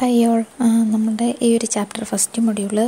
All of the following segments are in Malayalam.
ഹായ് ഓൾ നമ്മുടെ ഈ ഒരു ചാപ്റ്റർ ഫസ്റ്റ് മൊഡ്യൂള്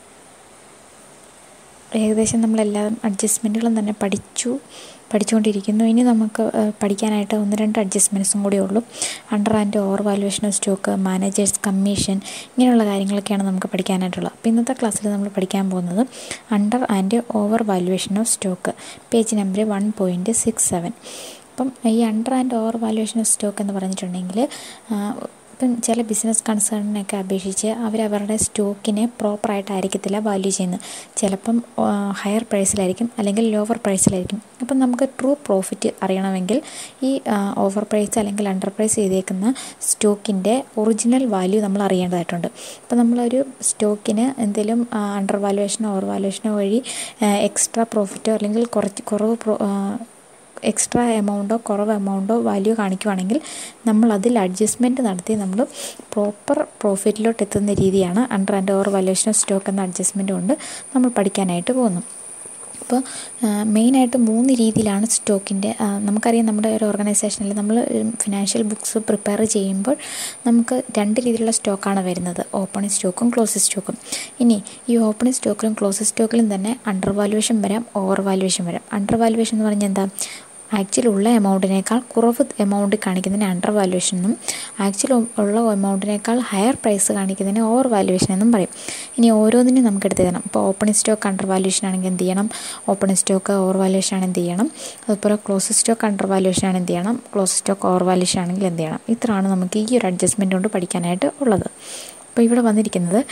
ഏകദേശം നമ്മളെല്ലാം അഡ്ജസ്റ്റ്മെൻറ്റുകളും തന്നെ പഠിച്ചു പഠിച്ചുകൊണ്ടിരിക്കുന്നു ഇനി നമുക്ക് പഠിക്കാനായിട്ട് ഒന്ന് രണ്ട് അഡ്ജസ്റ്റ്മെൻറ്റ്സും കൂടിയേ ഉള്ളൂ under and over valuation of stock managers commission ഇങ്ങനെയുള്ള കാര്യങ്ങളൊക്കെയാണ് നമുക്ക് പഠിക്കാനായിട്ടുള്ളത് അപ്പോൾ ഇന്നത്തെ ക്ലാസ്സിൽ നമ്മൾ പഠിക്കാൻ പോകുന്നത് under and over valuation of stock page number one point six seven അപ്പം ഈ under and over valuation of stock എന്ന് പറഞ്ഞിട്ടുണ്ടെങ്കിൽ ഇപ്പം ചില ബിസിനസ് കൺസേണിനൊക്കെ അപേക്ഷിച്ച് അവരവരുടെ സ്റ്റോക്കിനെ പ്രോപ്പറായിട്ടായിരിക്കത്തില്ല വാല്യൂ ചെയ്യുന്നത് ചിലപ്പം ഹയർ പ്രൈസിലായിരിക്കും അല്ലെങ്കിൽ ലോവർ പ്രൈസിലായിരിക്കും അപ്പം നമുക്ക് ട്രൂ പ്രോഫിറ്റ് അറിയണമെങ്കിൽ ഈ ഓവർ പ്രൈസ് അല്ലെങ്കിൽ അണ്ടർ പ്രൈസ് ചെയ്തേക്കുന്ന സ്റ്റോക്കിൻ്റെ ഒറിജിനൽ വാല്യൂ നമ്മൾ അറിയേണ്ടതായിട്ടുണ്ട് അപ്പോൾ നമ്മളൊരു സ്റ്റോക്കിന് എന്തെങ്കിലും അണ്ടർ വാലുവേഷനോ ഓവർ വാലുവേഷനോ വഴി എക്സ്ട്രാ പ്രോഫിറ്റോ അല്ലെങ്കിൽ കുറച്ച് കുറവ് പ്രോ എക്സ്ട്രാ എമൗണ്ടോ കുറവ് എമൗണ്ടോ വാല്യൂ കാണിക്കുവാണെങ്കിൽ നമ്മൾ അതിൽ അഡ്ജസ്റ്റ്മെൻറ്റ് നടത്തി നമ്മൾ പ്രോപ്പർ പ്രോഫിറ്റിലോട്ട് എത്തുന്ന രീതിയാണ് under and over valuation of stock എന്ന അഡ്ജസ്റ്റ്മെൻറ്റ് കൊണ്ട് നമ്മൾ പഠിക്കാനായിട്ട് പോകുന്നു അപ്പോൾ മെയിനായിട്ട് മൂന്ന് രീതിയിലാണ് സ്റ്റോക്കിൻ്റെ നമുക്കറിയാം നമ്മുടെ ഒരു ഓർഗനൈസേഷനിൽ നമ്മൾ ഫിനാൻഷ്യൽ ബുക്സ് പ്രിപ്പയർ ചെയ്യുമ്പോൾ നമുക്ക് രണ്ട് രീതിയിലുള്ള സ്റ്റോക്കാണ് വരുന്നത് ഓപ്പണിംഗ് സ്റ്റോക്കും ക്ലോസ് സ്റ്റോക്കും ഇനി ഈ ഓപ്പണിംഗ് സ്റ്റോക്കിലും ക്ലോസ് സ്റ്റോക്കിലും തന്നെ അണ്ടർ വാലുവേഷൻ വരാം ഓവർ വാലുവേഷൻ വരാം അണ്ടർ വാലുവേഷൻ എന്ന് പറഞ്ഞാൽ എന്താ ആക്ച്വലി ഉള്ള എമൗണ്ടിനേക്കാൾ കുറവ് എമൗണ്ട് കാണിക്കുന്നതിന് അണ്ടർ വാലുവേഷൻ എന്നും ആക്ച്വലി ഉള്ള എമൗണ്ടിനേക്കാൾ ഹയർ പ്രൈസ് കാണിക്കുന്നതിന് ഓവർ വാലുവേഷൻ എന്നും പറയും ഇനി ഓരോന്നിനും നമുക്ക് എടുത്ത് തരണം ഇപ്പോൾ ഓപ്പണിംഗ് സ്റ്റോക്ക് അണ്ടർ വാലുവേഷൻ ആണെങ്കിൽ എന്ത് ചെയ്യണം ഓപ്പണിംഗ് സ്റ്റോക്ക് ഓവർ വാലുവേഷൻ ആണ് എന്ത് ചെയ്യണം അതുപോലെ ക്ലോസ് സ്റ്റോക്ക് അണ്ടർ വാലുവേഷൻ ആണ് എന്ത് ചെയ്യണം ക്ലോസ് സ്റ്റോക്ക് ഓവർ വാലുവേഷൻ ആണെങ്കിൽ എന്ത് ചെയ്യണം ഇത്രയാണ് നമുക്ക് ഈ ഒരു അഡ്ജസ്റ്റ്മെൻറ്റ് കൊണ്ട് പഠിക്കാനായിട്ട് ഉള്ളത് അപ്പോൾ ഇവിടെ വന്നിരിക്കുന്നത്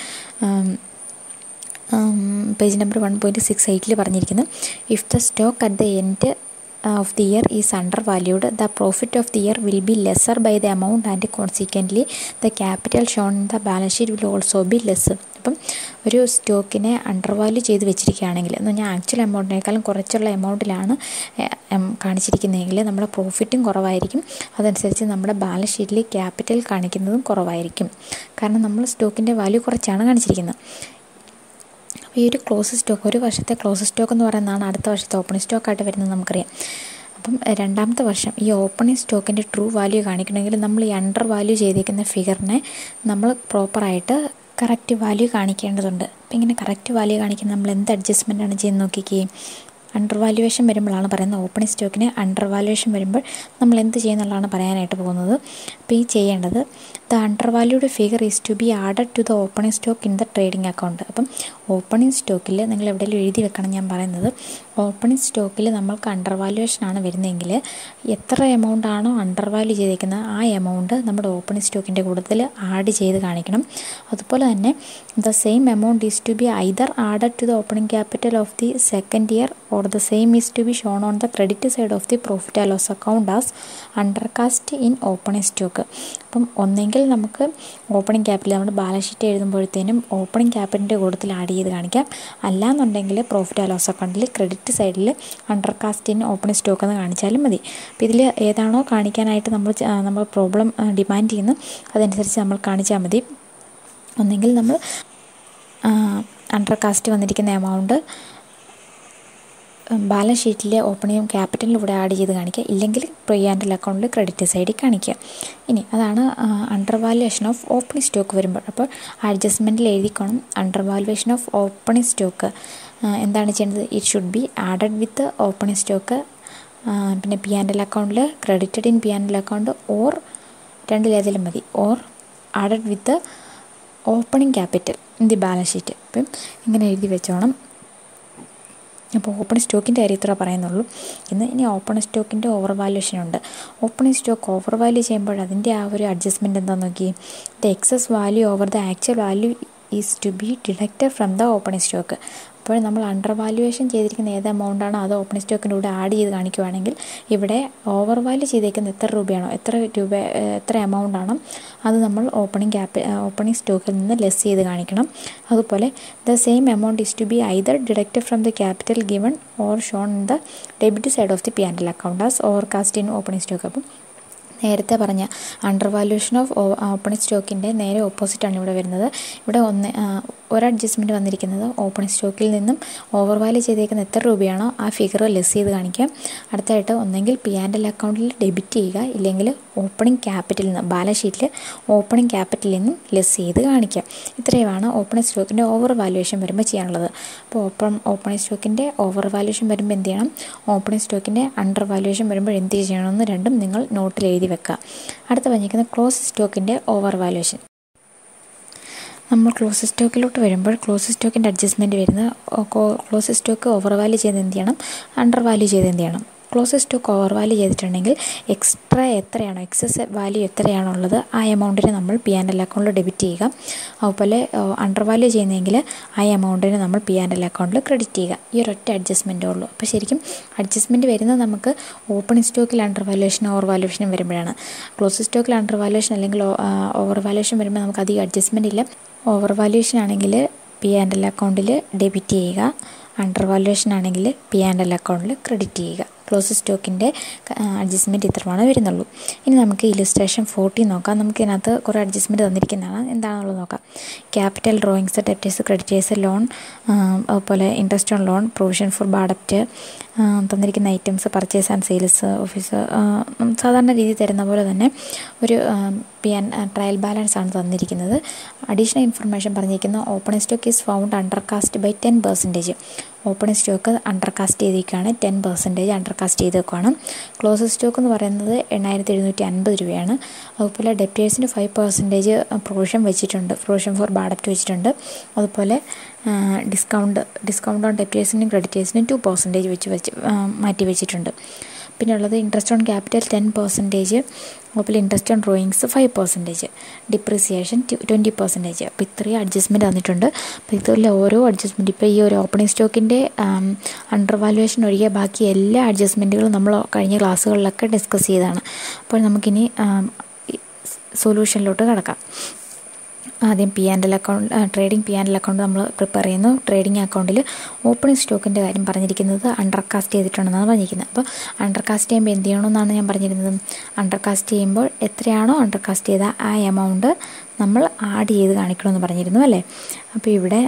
page number one point six എയ്റ്റിൽ പറഞ്ഞിരിക്കുന്നു if the stock at the end of the year is undervalued, the profit of the year will be lesser by the amount and consequently the capital shown in the balance sheet will also be less. അപ്പം ഒരു സ്റ്റോക്കിനെ അണ്ടർ വാല്യൂ ചെയ്ത് വെച്ചിരിക്കുകയാണെങ്കിൽ എന്ന് പറഞ്ഞാൽ ആക്ച്വൽ എമൗണ്ടിനേക്കാളും കുറച്ചുള്ള എമൗണ്ടിലാണ് കാണിച്ചിരിക്കുന്നതെങ്കിൽ നമ്മുടെ പ്രോഫിറ്റും കുറവായിരിക്കും അതനുസരിച്ച് നമ്മുടെ ബാലൻസ് ഷീറ്റിൽ ക്യാപിറ്റൽ കാണിക്കുന്നതും കുറവായിരിക്കും കാരണം നമ്മൾ സ്റ്റോക്കിൻ്റെ വാല്യൂ കുറച്ചാണ് കാണിച്ചിരിക്കുന്നത് അപ്പോൾ ഈ ഒരു ക്ലോസ് സ്റ്റോക്ക് ഒരു വർഷത്തെ ക്ലോസ് സ്റ്റോക്ക് എന്ന് പറയുന്നതാണ് അടുത്ത വർഷത്തെ ഓപ്പണിംഗ് സ്റ്റോക്കായിട്ട് വരുന്നത് നമുക്കറിയാം അപ്പം രണ്ടാമത്തെ വർഷം ഈ ഓപ്പണിംഗ് സ്റ്റോക്കിൻ്റെ ട്രൂ വാല്യൂ കാണിക്കണമെങ്കിൽ നമ്മൾ ഈ അണ്ടർ വാല്യൂ ചെയ്തേക്കുന്ന ഫിഗറിനെ നമ്മൾ പ്രോപ്പറായിട്ട് കറക്റ്റ് വാല്യൂ കാണിക്കേണ്ടതുണ്ട് അപ്പം ഇങ്ങനെ കറക്റ്റ് വാല്യൂ കാണിക്കാൻ നമ്മൾ എന്ത് അഡ്ജസ്റ്റ്മെൻറ്റാണ് ചെയ്യുന്നത് നോക്കിക്കേ അണ്ടർ വാല്യുവേഷൻ വരുമ്പോഴാണ് പറയുന്നത് ഓപ്പണിംഗ് സ്റ്റോക്കിന് അണ്ടർ വാല്യുവേഷൻ വരുമ്പോൾ നമ്മൾ എന്ത് ചെയ്യുന്നുള്ളതാണ് പറയാനായിട്ട് പോകുന്നത് അപ്പോൾ ഈ ചെയ്യേണ്ടത് the under valued figure is to be added to the opening stock in the trading account അപ്പം ഓപ്പണിംഗ് സ്റ്റോക്കിൽ നിങ്ങൾ എവിടെയെങ്കിലും എഴുതി വെക്കണം ഞാൻ പറയുന്നത് ഓപ്പണിംഗ് സ്റ്റോക്കിൽ നമ്മൾക്ക് അണ്ടർ വാല്യുവേഷൻ ആണ് വരുന്നതെങ്കിൽ എത്ര എമൗണ്ട് ആണോ അണ്ടർ വാല്യൂ ചെയ്തേക്കുന്നത് ആ എമൗണ്ട് നമ്മുടെ ഓപ്പണിംഗ് സ്റ്റോക്കിൻ്റെ കൂട്ടത്തിൽ ആഡ് ചെയ്ത് കാണിക്കണം അതുപോലെ തന്നെ the same amount is to be either added to the opening capital of the second year or the same is to be shown on the credit side of the profit and loss account as undercast in opening stock അപ്പം ഒന്നെങ്കിൽ നമുക്ക് ഓപ്പണിംഗ് ക്യാപിറ്റൽ നമ്മുടെ ബാലൻസ് ഷീറ്റ് എഴുതുമ്പോഴത്തേനും ഓപ്പണിംഗ് ക്യാപിറ്റലിൻ്റെ കൂട്ടത്തിൽ ആഡ് ചെയ്ത് കാണിക്കാം അല്ലാന്നുണ്ടെങ്കിൽ പ്രോഫിറ്റ് ആൻഡ് ലോസ് അക്കൗണ്ടിൽ ക്രെഡിറ്റ് സൈഡിൽ അണ്ടർകാസ്റ്റ് ഇൻ ഓപ്പണിംഗ് സ്റ്റോക്ക് എന്ന് കാണിച്ചാലും മതി അപ്പോൾ ഇതിൽ ഏതാണോ കാണിക്കാനായിട്ട് നമ്മൾ നമ്മൾ പ്രോബ്ലം ഡിമാൻഡ് ചെയ്യുന്നു അതനുസരിച്ച് നമ്മൾ കാണിച്ചാൽ മതി ഒന്നെങ്കിൽ നമ്മൾ അണ്ടർകാസ്റ്റ് വന്നിരിക്കുന്ന എമൗണ്ട് ബാലൻസ് ഷീറ്റിലെ ഓപ്പണിംഗ് ക്യാപിറ്റലിലൂടെ ആഡ് ചെയ്ത് കാണിക്കുക ഇല്ലെങ്കിൽ പ്രിയാൻഡൽ അക്കൗണ്ടിൽ ക്രെഡിറ്റ് സൈഡിൽ കാണിക്കുക ഇനി അതാണ് under valuation of opening stock വരുമ്പോൾ അപ്പോൾ അഡ്ജസ്റ്റ്മെൻറ്റിൽ എഴുതിക്കോണം under valuation of opening stock എന്താണ് ചെയ്യേണ്ടത് it should be added with opening stock പിന്നെ പി ആൻഡ് എൽ അക്കൗണ്ടിൽ credited in P and L account or രണ്ടിലേതിലും മതി or added with opening capital in the balance sheet അപ്പം ഇങ്ങനെ എഴുതി വെച്ചോണം അപ്പോൾ ഓപ്പൺ സ്റ്റോക്കിൻ്റെ കാര്യം ഇത്ര പറയുന്നുള്ളൂ ഇന്ന് ഇനി ഓപ്പൺ സ്റ്റോക്കിൻ്റെ ഓവർ വാല്യൂഷൻ ഉണ്ട് ഓപ്പണിംഗ് സ്റ്റോക്ക് ഓവർ വാല്യൂ ചെയ്യുമ്പോൾ അതിൻ്റെ ആ ഒരു അഡ്ജസ്റ്റ്മെൻറ്റ് എന്താ നോക്കി the excess value over the actual value is to be deducted from the opening stock അപ്പോൾ നമ്മൾ അണ്ടർ വാല്യുവേഷൻ ചെയ്തിരിക്കുന്ന ഏത് എമൗണ്ടാണോ അത് ഓപ്പണിംഗ് സ്റ്റോക്കിൻ്റെ കൂടെ ആഡ് ചെയ്ത് കാണിക്കുവാണെങ്കിൽ ഇവിടെ ഓവർ വാല്യൂ ചെയ്തേക്കുന്ന എത്ര രൂപയാണോ എത്ര രൂപ എത്ര എമൗണ്ട് ആണോ അത് നമ്മൾ ഓപ്പണിംഗ് ക്യാപ് ഓപ്പണിംഗ് സ്റ്റോക്കിൽ നിന്ന് ലെസ് ചെയ്ത് കാണിക്കണം അതുപോലെ the same amount is to be either deducted from the capital given or shown in the debit side of the P and L account as overcast in opening stock അപ്പം നേരത്തെ പറഞ്ഞ അണ്ടർ വാല്യൂഷൻ ഓഫ് ഓപ്പണിംഗ് സ്റ്റോക്കിൻ്റെ നേരെ ഓപ്പോസിറ്റാണ് ഇവിടെ വരുന്നത് ഇവിടെ ഒന്ന് ഒരു അഡ്ജസ്റ്റ്മെൻറ്റ് വന്നിരിക്കുന്നത് ഓപ്പണിംഗ് സ്റ്റോക്കിൽ നിന്നും ഓവർ വാല്യൂ ചെയ്തേക്കുന്ന എത്ര രൂപയാണോ ആ ഫിഗർ ലെസ് ചെയ്ത് കാണിക്കാം അടുത്തായിട്ട് ഒന്നെങ്കിൽ പി ആൻഡ് എൽ അക്കൗണ്ടിൽ ഡെബിറ്റ് ചെയ്യുക ഇല്ലെങ്കിൽ ഓപ്പണിംഗ് ക്യാപിറ്റലിൽ നിന്ന് ബാലൻസ് ഷീറ്റിൽ ഓപ്പണിംഗ് ക്യാപിറ്റലിൽ നിന്നും ലെസ് ചെയ്ത് കാണിക്കാം ഇത്രയുമാണ് ഓപ്പണിംഗ് സ്റ്റോക്കിൻ്റെ ഓവർ വാല്യുവേഷൻ വരുമ്പോൾ ചെയ്യാനുള്ളത് അപ്പോൾ ഓപ്പൺ ഓപ്പണിംഗ് സ്റ്റോക്കിൻ്റെ ഓവർ വാല്യുവേഷൻ വരുമ്പോൾ എന്ത് ചെയ്യണം ഓപ്പണിംഗ് സ്റ്റോക്കിൻ്റെ അണ്ടർ വാല്യുവേഷൻ വരുമ്പോൾ എന്ത് ചെയ്യണമെന്ന് രണ്ടും നിങ്ങൾ നോട്ടിൽ എഴുതി വെക്കുക അടുത്ത പറഞ്ഞിരിക്കുന്നത് ക്ലോസ് സ്റ്റോക്കിൻ്റെ ഓവർ വാല്യുവേഷൻ നമ്മൾ ക്ലോസ് സ്റ്റോക്കിലോട്ട് വരുമ്പോൾ ക്ലോസ് സ്റ്റോക്കിൻ്റെ അഡ്ജസ്റ്റ്മെൻറ്റ് വരുന്ന ക്ലോസ് സ്റ്റോക്ക് ഓവർ വാല്യൂ ചെയ്ത് എന്ത് ചെയ്യണം അണ്ടർ വാല്യൂ ചെയ്ത് എന്ത് ചെയ്യണം ക്ലോസ് സ്റ്റോക്ക് ഓവർ വാല്യൂ ചെയ്തിട്ടുണ്ടെങ്കിൽ എക്സ്ട്രാ എത്രയാണോ എക്സസ് വാല്യൂ എത്രയാണോ ഉള്ളത് ആ എമൗണ്ടിന് നമ്മൾ പി ആൻഡ് എൽ അക്കൗണ്ടിൽ ഡെബിറ്റ് ചെയ്യുക അതുപോലെ അണ്ടർ വാല്യൂ ചെയ്യുന്നതെങ്കിൽ ആ എമൗണ്ടിന് നമ്മൾ പി ആൻഡ് എൽ അക്കൗണ്ടിൽ ക്രെഡിറ്റ് ചെയ്യുക ഈ ഒരൊറ്റ അഡ്ജസ്റ്റ്മെൻറ്റേ ഉള്ളൂ അപ്പോൾ ശരിക്കും അഡ്ജസ്റ്റ്മെൻറ്റ് വരുന്നത് നമുക്ക് ഓപ്പണിംഗ് സ്റ്റോക്കിൽ അണ്ടർ വാല്യുവേഷനും ഓവർ വാല്യുവേഷനും വരുമ്പോഴാണ് ക്ലോസ് സ്റ്റോക്കിൽ അണ്ടർ വാല്യുവേഷൻ അല്ലെങ്കിൽ ഓവർ വാല്യുവേഷൻ വരുമ്പോൾ നമുക്ക് അധികം അഡ്ജസ്റ്റ്മെൻറ്റ് ഇല്ല ഓവർ വാല്യുവേഷൻ ആണെങ്കിൽ പി ആൻഡ് എൽ അക്കൗണ്ടിൽ ഡെബിറ്റ് ചെയ്യുക അണ്ടർ വാല്യുവേഷൻ ആണെങ്കിൽ പി ആൻഡ് എൽ അക്കൗണ്ടിൽ ക്രെഡിറ്റ് ചെയ്യുക ക്ലോസ് സ്റ്റോക്കിൻ്റെ അഡ്ജസ്റ്റ്മെൻറ്റ് ഇത്രമാണ് വരുന്നുള്ളൂ ഇനി നമുക്ക് ഇലിസ്ട്രേഷൻ ഫോർട്ടി നോക്കാം നമുക്ക് ഇതിനകത്ത് കുറേ അഡ്ജസ്റ്റ്മെൻറ്റ് തന്നിരിക്കുന്നതാണ് എന്താണെന്നുള്ളത് നോക്കാം capital drawings debtors creditors loan അതുപോലെ interest on loan provision for bad debt തന്നിരിക്കുന്ന items purchase and sales office സാധാരണ രീതി തരുന്ന പോലെ തന്നെ ഒരു പി ആൻ ട്രയൽ ബാലൻസ് ആണ് തന്നിരിക്കുന്നത് അഡീഷണൽ ഇൻഫർമേഷൻ പറഞ്ഞിരിക്കുന്ന opening stock is found undercast by ten percentage opening stock undercast ചെയ്തിരിക്കുകയാണ് ടെൻ പെർസെൻറ്റേജ് അണ്ടർ കാസ്റ്റ് ചെയ്ത് വെക്കുകയാണ് ക്ലോസ് സ്റ്റോക്ക് എന്ന് പറയുന്നത് എണ്ണായിരത്തി എഴുന്നൂറ്റി അൻപത് രൂപയാണ് അതുപോലെ ഡെപ്റ്റേഴ്സിന് ഫൈവ് പെർസെൻറ്റേജ് പ്രൊവിഷൻ വെച്ചിട്ടുണ്ട് പ്രൊവിഷൻ ഫോർ ബാഡപ്റ്റ് വെച്ചിട്ടുണ്ട് അതുപോലെ ഡിസ്കൗണ്ട് ഡിസ്കൗണ്ട് ഓൺ ഡെപ്റ്റേഴ്സിനും ക്രെഡിറ്റേഴ്സിനും ടു പെർസെൻറ്റേജ് വെച്ച് വെച്ച് മാറ്റി വെച്ചിട്ടുണ്ട് പിന്നെ ഉള്ളത് interest on capital ten percentage അതുപോലെ interest on drawings five percentage depreciation twenty percentage അപ്പോൾ ഇത്രയും അഡ്ജസ്റ്റ്മെൻറ്റ് തന്നിട്ടുണ്ട് അപ്പോൾ ഇതിൽ ഓരോ അഡ്ജസ്റ്റ്മെൻറ്റ് ഇപ്പോൾ ഈ ഒരു ഓപ്പണിംഗ് സ്റ്റോക്കിൻ്റെ അണ്ടർ വാല്യുവേഷൻ ഒഴികെ ബാക്കി എല്ലാ അഡ്ജസ്റ്റ്മെൻറ്റുകളും നമ്മൾ കഴിഞ്ഞ ക്ലാസ്സുകളിലൊക്കെ ഡിസ്കസ് ചെയ്തതാണ് അപ്പോൾ നമുക്കിനി സൊല്യൂഷനിലോട്ട് കിടക്കാം ആദ്യം P and L account trading P and L account നമ്മൾ പ്രിപ്പയർ ചെയ്യുന്നു ട്രേഡിംഗ് അക്കൗണ്ടിൽ ഓപ്പണിംഗ് സ്റ്റോക്കിൻ്റെ കാര്യം പറഞ്ഞിരിക്കുന്നത് അണ്ടർകാസ്റ്റ് ചെയ്തിട്ടുണ്ടെന്നാണ് പറഞ്ഞിരിക്കുന്നത് അപ്പോൾ അണ്ടർകാസ്റ്റ് ചെയ്യുമ്പോൾ എന്ത് ചെയ്യണമെന്നാണ് ഞാൻ പറഞ്ഞിരുന്നത് അണ്ടർകാസ്റ്റ് ചെയ്യുമ്പോൾ എത്രയാണോ അണ്ടർകാസ്റ്റ് ചെയ്ത ആ എമൗണ്ട് നമ്മൾ ആഡ് ചെയ്ത് കാണിക്കണമെന്ന് പറഞ്ഞിരുന്നു അല്ലേ അപ്പോൾ ഇവിടെ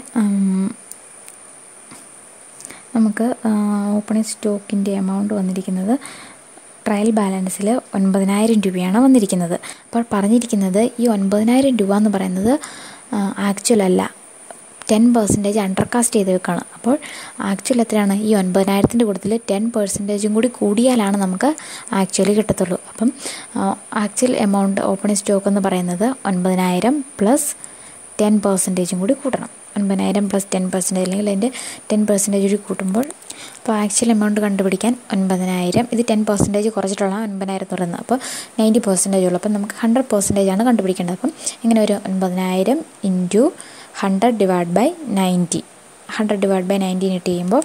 നമുക്ക് ഓപ്പണിംഗ് സ്റ്റോക്കിൻ്റെ എമൗണ്ട് വന്നിരിക്കുന്നത് ട്രയൽ ബാലൻസിൽ ഒൻപതിനായിരം രൂപയാണ് വന്നിരിക്കുന്നത് അപ്പോൾ പറഞ്ഞിരിക്കുന്നത് ഈ ഒൻപതിനായിരം രൂപ എന്ന് പറയുന്നത് ആക്ച്വൽ അല്ല ടെൻ പെർസെൻറ്റേജ് അണ്ടർകാസ്റ്റ് ചെയ്ത് വെക്കുകയാണ് അപ്പോൾ ആക്ച്വൽ എത്രയാണ് ഈ ഒൻപതിനായിരത്തിൻ്റെ കൂട്ടത്തിൽ ടെൻ പെർസെൻറ്റേജും കൂടി കൂടിയാലാണ് നമുക്ക് ആക്ച്വലി കിട്ടത്തുള്ളൂ അപ്പം ആക്ച്വൽ എമൗണ്ട് ഓപ്പണിംഗ് സ്റ്റോക്ക് എന്ന് പറയുന്നത് ഒൻപതിനായിരം പ്ലസ് ടെൻ പെർസെൻറ്റേജും കൂടി കൂട്ടണം ഒൻപതിനായിരം പ്ലസ് ടെൻ പെർസെൻറ്റേജ് അല്ലെങ്കിൽ അതിൻ്റെ ടെൻ പെർസെൻറ്റേജ് കൂടി കൂട്ടുമ്പോൾ അപ്പോൾ ആക്ച്വൽ എമൗണ്ട് കണ്ടുപിടിക്കാൻ ഒൻപതിനായിരം ഇത് ടെൻ പെർസെൻറ്റേജ് കുറച്ചിട്ടുള്ള ഒൻപതിനായിരം എന്ന് പറയുന്നത് അപ്പോൾ നയൻറ്റി പെർസെൻറ്റേജ് ഉള്ളൂ അപ്പോൾ നമുക്ക് ഹൺഡ്രഡ് പെർസെൻറ്റേജ് ആണ് കണ്ടുപിടിക്കേണ്ടത് അപ്പം ഇങ്ങനെ ഒരു ഒൻപതിനായിരം into hundred divide by ninety hundred divide by nineteen ഇട്ട് ചെയ്യുമ്പോൾ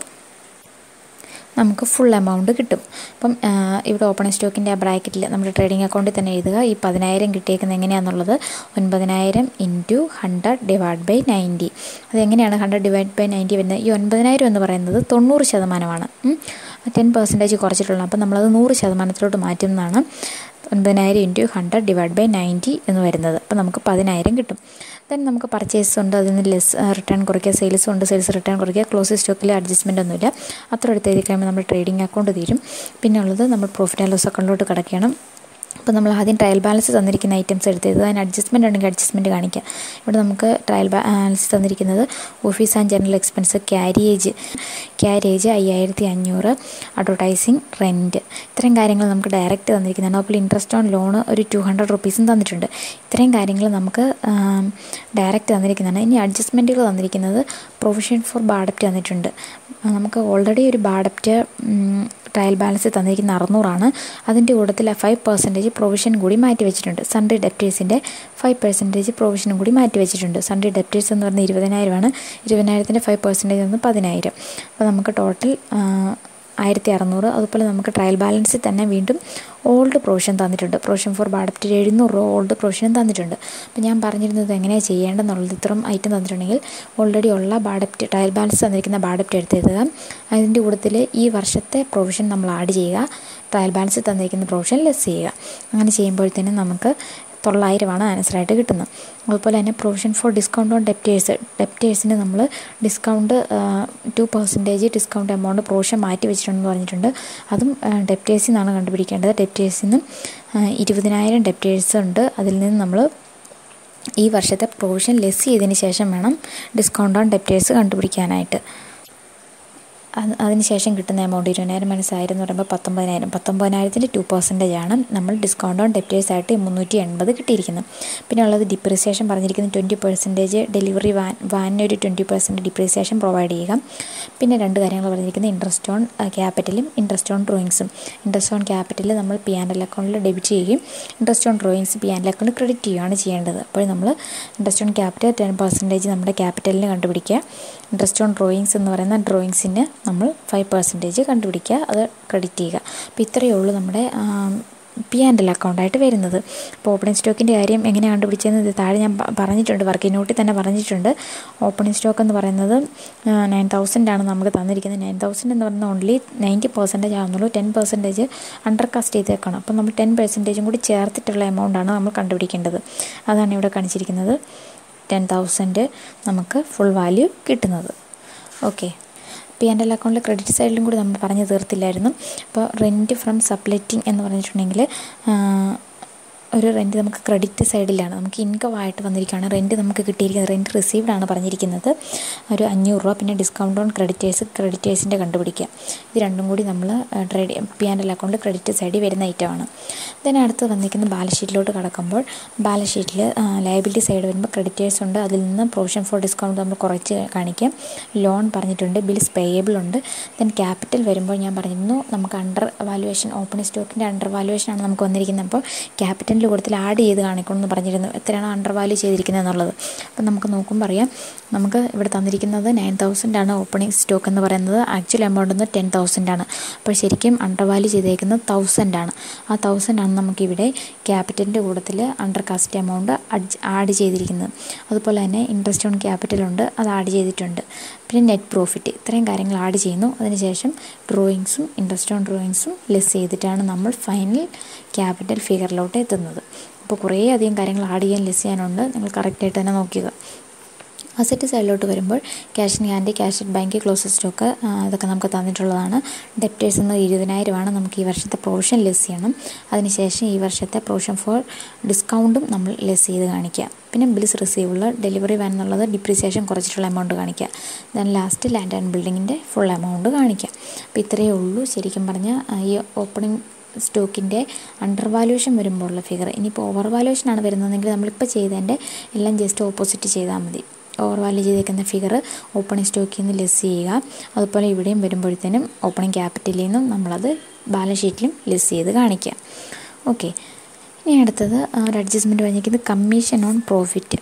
നമുക്ക് ഫുൾ എമൗണ്ട് കിട്ടും അപ്പം ഇവിടെ ഓപ്പൺ സ്റ്റോക്കിൻ്റെ ആ ബ്രാക്കറ്റിൽ നമ്മുടെ ട്രേഡിംഗ് അക്കൗണ്ടിൽ തന്നെ എഴുതുക ഈ പതിനായിരം കിട്ടിയേക്കുന്നത് എങ്ങനെയാണെന്നുള്ളത് ഒൻപതിനായിരം into hundred divide by ninety അതെങ്ങനെയാണ് ഹൺഡ്രഡ് ഡിവൈഡ് ബൈ നയൻറ്റി വരുന്നത് ഈ ഒൻപതിനായിരം എന്ന് പറയുന്നത് തൊണ്ണൂറ് ശതമാനമാണ് ടെൻ പെർസെൻറ്റേജ് കുറച്ചിട്ടുള്ളത് അപ്പം നമ്മളത് നൂറ് ശതമാനത്തിലോട്ട് മാറ്റുന്നതാണ് ഒൻപതിനായിരം into hundred divide by ninety എന്ന് വരുന്നത് അപ്പോൾ നമുക്ക് പതിനായിരം കിട്ടും ദെൻ നമുക്ക് പർച്ചേസ് ഉണ്ട് അതിൽ നിന്ന് ലെസ് റിട്ടേൺ കുറയ്ക്കുക സെയിൽസും ഉണ്ട് സെയിൽസ് റിട്ടേൺ കുറയ്ക്കുക ക്ലോസ് സ്റ്റോക്കിൽ അഡ്ജസ്റ്റ്മെൻ്റ് ഒന്നുമില്ല അത്ര എടുത്ത് എഴുതി കഴിയുമ്പോൾ നമ്മൾ ട്രേഡിംഗ് അക്കൗണ്ട് തീരും പിന്നെ ഉള്ളത് നമ്മൾ പ്രോഫിറ്റ് ആൻഡ് ലോസ് അക്കൗണ്ടിലോട്ട് കിടക്കണം അപ്പോൾ നമ്മൾ ആദ്യം ട്രയൽ ബാലൻസ് തന്നിരിക്കുന്ന ഐറ്റംസ് എടുത്തത് അതിന് അഡ്ജസ്റ്റ്മെൻ്റ് ഉണ്ടെങ്കിൽ അഡ്ജസ്റ്റ്മെൻറ്റ് കാണിക്കുക ഇവിടെ നമുക്ക് ട്രയൽ ബാലൻസ് തന്നിരിക്കുന്നത് office and general expense carriage carriage അയ്യായിരത്തി അഞ്ഞൂറ് അഡ്വർടൈസിങ് റെൻറ്റ് ഇത്രയും കാര്യങ്ങൾ നമുക്ക് ഡയറക്റ്റ് തന്നിരിക്കുന്നതാണ് അപ്പോൾ ഇൻട്രസ്റ്റ് ഓൺ ലോൺ ഒരു ടു ഹൺഡ്രഡ് റുപ്പീസും തന്നിട്ടുണ്ട് ഇത്രയും കാര്യങ്ങൾ നമുക്ക് ഡയറക്റ്റ് തന്നിരിക്കുന്നതാണ് ഇനി അഡ്ജസ്റ്റ്മെൻറ്റുകൾ തന്നിരിക്കുന്നത് പ്രൊവിഷൻ ഫോർ ബാഡപ്റ്റ് തന്നിട്ടുണ്ട് നമുക്ക് ഓൾറെഡി ഒരു ബാഡപ്റ്റ് ട്രയൽ ബാലൻസ് തന്നിരിക്കുന്ന അറുന്നൂറാണ് അതിൻ്റെ കൂട്ടത്തിൽ ഫൈവ് പെർസെൻറ്റേജ് പ്രൊവിഷൻ കൂടി മാറ്റി വെച്ചിട്ടുണ്ട് സൺഡേ ഡെപ്റ്റേഴ്സിൻ്റെ ഫൈവ് പെർസെൻറ്റേജ് പ്രൊവിഷനും കൂടി മാറ്റി വെച്ചിട്ടുണ്ട് സൺഡേ ഡെപ്റ്റേഴ്സ് എന്ന് പറയുന്നത് ഇരുപതിനായിരമാണ് ഇരുപതിനായിരത്തിൻ്റെ ഫൈവ് പെർസെൻറ്റേജ് എന്ന് പതിനായിരം അപ്പോൾ നമുക്ക് ടോട്ടൽ ആയിരത്തി അറുന്നൂറ് അതുപോലെ നമുക്ക് ട്രയൽ ബാലൻസിൽ തന്നെ വീണ്ടും ഓൾഡ് പ്രൊവിഷൻ തന്നിട്ടുണ്ട് പ്രൊവിഷൻ ഫോർ ബാഡപ്റ്റിൽ എഴുന്നൂറ് രൂപ ഓൾഡ് പ്രൊവിഷനും തന്നിട്ടുണ്ട് അപ്പോൾ ഞാൻ പറഞ്ഞിരുന്നത് എങ്ങനെയാണ് ചെയ്യേണ്ടതെന്നുള്ളത് ഇത്രയും ഐറ്റം തന്നിട്ടുണ്ടെങ്കിൽ ഓൾറെഡി ഉള്ള ബാഡപ്റ്റ് ട്രയൽ ബാലൻസ് തന്നിരിക്കുന്ന ബാഡപ്റ്റ് എടുത്തെഴുതുക അതിൻ്റെ കൂട്ടത്തിൽ ഈ വർഷത്തെ പ്രൊവിഷൻ നമ്മൾ ആഡ് ചെയ്യുക ട്രയൽ ബാലൻസ് തന്നിരിക്കുന്ന പ്രൊവിഷൻ ലെസ് ചെയ്യുക അങ്ങനെ ചെയ്യുമ്പോഴത്തേനും നമുക്ക് തൊള്ളായിരമാണ് ആൻസറായിട്ട് കിട്ടുന്നത് അതുപോലെ തന്നെ provision for discount on debtors ഡെപ്റ്റേഴ്സിന് നമ്മൾ discount two percentage discount amount provision മാറ്റി വെച്ചിട്ടുണ്ടെന്ന് പറഞ്ഞിട്ടുണ്ട് അതും ഡെപ്റ്റേഴ്സിൽ നിന്നാണ് കണ്ടുപിടിക്കേണ്ടത് ഡെപ്റ്റേഴ്സിൽ നിന്നും ഇരുപതിനായിരം ഡെപ്റ്റേഴ്സ് ഉണ്ട് അതിൽ നിന്ന് നമ്മൾ ഈ വർഷത്തെ പ്രൊവിഷൻ ലെസ് ചെയ്തതിന് ശേഷം വേണം ഡിസ്കൗണ്ട് ഓൺ ഡെപ്റ്റേഴ്സ് കണ്ടുപിടിക്കാനായിട്ട് അത് അതിന് ശേഷം കിട്ടുന്ന എമൗണ്ട് ഇരുപതിനായിരം മൈനസ് ആയിരം എന്ന് പറയുമ്പോൾ പത്തൊമ്പതിനായിരം പത്തൊമ്പതിനായിരത്തിൻ്റെ ടു പെർസെൻറ്റേജ് ആണ് നമ്മൾ ഡിസ്കൗണ്ട് ഓൺ ഡെപ്റ്റേഴ്സ് ആയിട്ട് മുന്നൂറ്റി എൺപത് കിട്ടിയിരിക്കുന്നത് പിന്നെ ഉള്ളത് ഡിപ്രിസിയേഷൻ പറഞ്ഞിരിക്കുന്നത് ട്വൻറ്റി പെർസെൻറ്റേജ് ഡെലിവറി വാൻ വാനിന് ഒരു ട്വൻറ്റി പെർസെൻറ്റ് ഡിപ്രിസിയേഷൻ പ്രൊവൈഡ് ചെയ്യുക പിന്നെ രണ്ട് കാര്യങ്ങൾ പറഞ്ഞിരിക്കുന്നത് ഇൻട്രസ്റ്റ് ഓൺ ക്യാപിറ്റലും ഇൻട്രസ്റ്റ് ഓൺ ഡ്രോയിങ്സും ഇൻട്രസ്റ്റ് ഓൺ ക്യാപിറ്റൽ നമ്മൾ പി ആൻഡ് എൽ അക്കൗണ്ടിൽ ഡെബിറ്റ് ചെയ്യുകയും interest on drawings P and L അക്കൗണ്ടിൽ ക്രെഡിറ്റ് ചെയ്യുകയാണ് ചെയ്യേണ്ടത് അപ്പോൾ നമ്മൾ interest on capital ten percentage നമ്മുടെ ക്യാപിറ്റലിന് കണ്ടുപിടിക്കുക ഇൻട്രസ്റ്റ് ഓൺ ഡ്രോയിങ്സ് എന്ന് പറയുന്ന ഡ്രോയിങ്സിന് നമ്മൾ ഫൈവ് പെർസെൻറ്റേജ് കണ്ടുപിടിക്കുക അത് ക്രെഡിറ്റ് ചെയ്യുക അപ്പോൾ ഇത്രയേ ഉള്ളൂ നമ്മുടെ പി ആൻഡ് എൽ അക്കൗണ്ടായിട്ട് വരുന്നത് അപ്പോൾ ഓപ്പണിംഗ് സ്റ്റോക്കിൻ്റെ കാര്യം എങ്ങനെ കണ്ടുപിടിച്ചതെന്ന് ഇത് താഴെ ഞാൻ പറഞ്ഞിട്ടുണ്ട് വർക്കിംഗ് നോട്ടിൽ തന്നെ പറഞ്ഞിട്ടുണ്ട് ഓപ്പണിംഗ് സ്റ്റോക്ക് എന്ന് പറയുന്നത് നയൻ തൗസൻഡ് ആണ് നമുക്ക് തന്നിരിക്കുന്നത് നയൻ തൗസൻഡ് എന്ന് പറയുന്നത് ഓൺലി നയൻറ്റി പെർസെൻറ്റേജ് ആകുന്നുള്ളൂ ടെൻ പെർസെൻറ്റേജ് അണ്ടർ കാസ്റ്റ് ചെയ്തേക്കണം അപ്പോൾ നമ്മൾ ടെൻ പെർസെൻറ്റേജും കൂടി ചേർത്തിട്ടുള്ള എമൗണ്ടാണ് നമ്മൾ കണ്ടുപിടിക്കേണ്ടത് അതാണ് ഇവിടെ കാണിച്ചിരിക്കുന്നത് ടെൻ തൗസൻഡ് നമുക്ക് ഫുൾ വാല്യൂ കിട്ടുന്നത് ഓക്കെ പി ആൻഡ് എൽ അക്കൗണ്ടിൽ ക്രെഡിറ്റ് സൈഡിലും കൂടി നമ്മൾ പറഞ്ഞു തീർത്തില്ലായിരുന്നു അപ്പോൾ റെൻറ്റ് ഫ്രം സബ്ലെറ്റിംഗ് എന്ന് പറഞ്ഞിട്ടുണ്ടെങ്കിൽ ഒരു റെൻറ്റ് നമുക്ക് ക്രെഡിറ്റ് സൈഡിലാണ് നമുക്ക് ഇൻകം ആയിട്ട് വന്നിരിക്കുകയാണ് റെൻറ്റ് നമുക്ക് കിട്ടിയിരിക്കുന്നത് റെൻറ്റ് റിസീവ്ഡ് ആണ് പറഞ്ഞിരിക്കുന്നത് ഒരു അഞ്ഞൂറ് രൂപ പിന്നെ ഡിസ്കൗണ്ട് ഓൺ ക്രെഡിറ്റേഴ്സ് ക്രെഡിറ്റേഴ്സിൻ്റെ കണ്ടുപിടിക്കുക ഇത് രണ്ടും കൂടി നമ്മൾ ട്രേഡ് പി ആൻഡ് എൽ അക്കൗണ്ടിൽ ക്രെഡിറ്റ് സൈഡിൽ വരുന്ന ഐറ്റമാണ് then അടുത്ത് വന്നിരിക്കുന്ന ബാലൻസ് ഷീറ്റിലോട്ട് കടക്കുമ്പോൾ ബാലൻസ് ഷീറ്റിൽ ലയബിലിറ്റി സൈഡ് വരുമ്പോൾ ക്രെഡിറ്റേഴ്സ് ഉണ്ട് അതിൽ നിന്ന് പ്രൊവിഷൻ ഫോർ ഡിസ്കൗണ്ട് നമ്മൾ കുറച്ച് കാണിക്കാം ലോൺ പറഞ്ഞിട്ടുണ്ട് ബിൽസ് പേയബിൾ ഉണ്ട് ദെൻ ക്യാപിറ്റൽ വരുമ്പോൾ ഞാൻ പറഞ്ഞിരുന്നു നമുക്ക് അണ്ടർ വാലുവേഷൻ ഓപ്പണിംഗ് സ്റ്റോക്കിൻ്റെ അണ്ടർ വാലുവേഷൻ ആണ് നമുക്ക് വന്നിരിക്കുന്നത് അപ്പോൾ ക്യാപിറ്റലിൻ്റെ കൂട്ടത്തിൽ ആഡ് ചെയ്ത് കാണിക്കണം എന്ന് പറഞ്ഞിരുന്നു എത്രയാണ് അണ്ടർ വാല്യൂ ചെയ്തിരിക്കുന്നത് എന്നുള്ളത് അപ്പം നമുക്ക് നോക്കുമ്പോൾ അറിയാം നമുക്ക് ഇവിടെ തന്നിരിക്കുന്നത് നയൻ തൗസൻഡ് ആണ് ഓപ്പണിംഗ് സ്റ്റോക്ക് എന്ന് പറയുന്നത് ആക്ച്വൽ എമൗണ്ട് എന്ന് ടെൻ തൗസൻഡ് ആണ് അപ്പോൾ ശരിക്കും അണ്ടർ വാല്യൂ ചെയ്തേക്കുന്നത് തൗസൻഡ് ആണ് ആ തൗസൻഡ് ആണ് നമുക്കിവിടെ ക്യാപിറ്റലിൻ്റെ കൂട്ടത്തിൽ അണ്ടർ കാസ്റ്റ് എമൗണ്ട് ആഡ് ചെയ്തിരിക്കുന്നത് അതുപോലെ തന്നെ ഇൻട്രസ്റ്റ് ഓൺ ക്യാപിറ്റൽ ഉണ്ട് അത് ആഡ് ചെയ്തിട്ടുണ്ട് പിന്നെ നെറ്റ് പ്രോഫിറ്റ് ഇത്രയും കാര്യങ്ങൾ ആഡ് ചെയ്യുന്നു അതിനുശേഷം ഡ്രോയിങ്സും ഇൻട്രസ്റ്റ് ഓൺ ഡ്രോയിങ്സും ലെസ് ചെയ്തിട്ടാണ് നമ്മൾ ഫൈനൽ ക്യാപിറ്റൽ ഫിഗറിലോട്ട് എത്തുന്നത് അപ്പോൾ കുറേ അധികം കാര്യങ്ങൾ ആഡ് ചെയ്യാൻ ലെസ് ചെയ്യാനുണ്ട് നിങ്ങൾ കറക്റ്റായിട്ട് തന്നെ നോക്കുക അസറ്റ് സൈഡിലോട്ട് വരുമ്പോൾ cash in hand cash at bank close stock ഇതൊക്കെ നമുക്ക് തന്നിട്ടുള്ളതാണ് ഡെപ്റ്റേഴ്സ് എന്നത് ഇരുപതിനായിരമാണ് നമുക്ക് ഈ വർഷത്തെ പ്രൊവിഷൻ ലെസ് ചെയ്യണം അതിനുശേഷം ഈ വർഷത്തെ പ്രൊവിഷൻ ഫോർ ഡിസ്കൗണ്ടും നമ്മൾ ലെസ് ചെയ്ത് കാണിക്കുക പിന്നെ ബിൽസ് റിസീവുള്ള ഡെലിവറി വാൻ എന്നുള്ളത് ഡിപ്രിസിയേഷൻ കുറച്ചിട്ടുള്ള എമൗണ്ട് കാണിക്കുക ദെൻ ലാസ്റ്റ് ലാൻഡ് ആൻഡ് ബിൽഡിങ്ങിൻ്റെ ഫുൾ എമൗണ്ട് കാണിക്കുക അപ്പോൾ ഇത്രയേ ഉള്ളൂ ശരിക്കും പറഞ്ഞാൽ ഈ ഓപ്പണിംഗ് സ്റ്റോക്കിൻ്റെ അണ്ടർ വാല്യൂഷൻ വരുമ്പോൾ ഉള്ള ഫിഗർ ഇനിയിപ്പോൾ ഓവർ വാല്യൂഷൻ ആണ് വരുന്നതെങ്കിൽ നമ്മളിപ്പോൾ ചെയ്തതിൻ്റെ എല്ലാം ജസ്റ്റ് ഓപ്പോസിറ്റ് ചെയ്താൽ മതി ഓവർ വാല്യൂ ചെയ്തേക്കുന്ന ഫിഗർ ഓപ്പണിംഗ് സ്റ്റോക്കിൽ നിന്ന് ലെസ് ചെയ്യുക അതുപോലെ ഇവിടെയും വരുമ്പോഴത്തേനും ഓപ്പണിംഗ് ക്യാപിറ്റലിൽ നിന്നും നമ്മളത് ബാലൻസ് ഷീറ്റിലും ലെസ് ചെയ്ത് കാണിക്കുക ഓക്കെ ഇനി അടുത്തത് ഒരു അഡ്ജസ്റ്റ്മെൻറ്റ് പറഞ്ഞിരിക്കുന്നത് കമ്മീഷൻ ഓൺ പ്രോഫിറ്റ്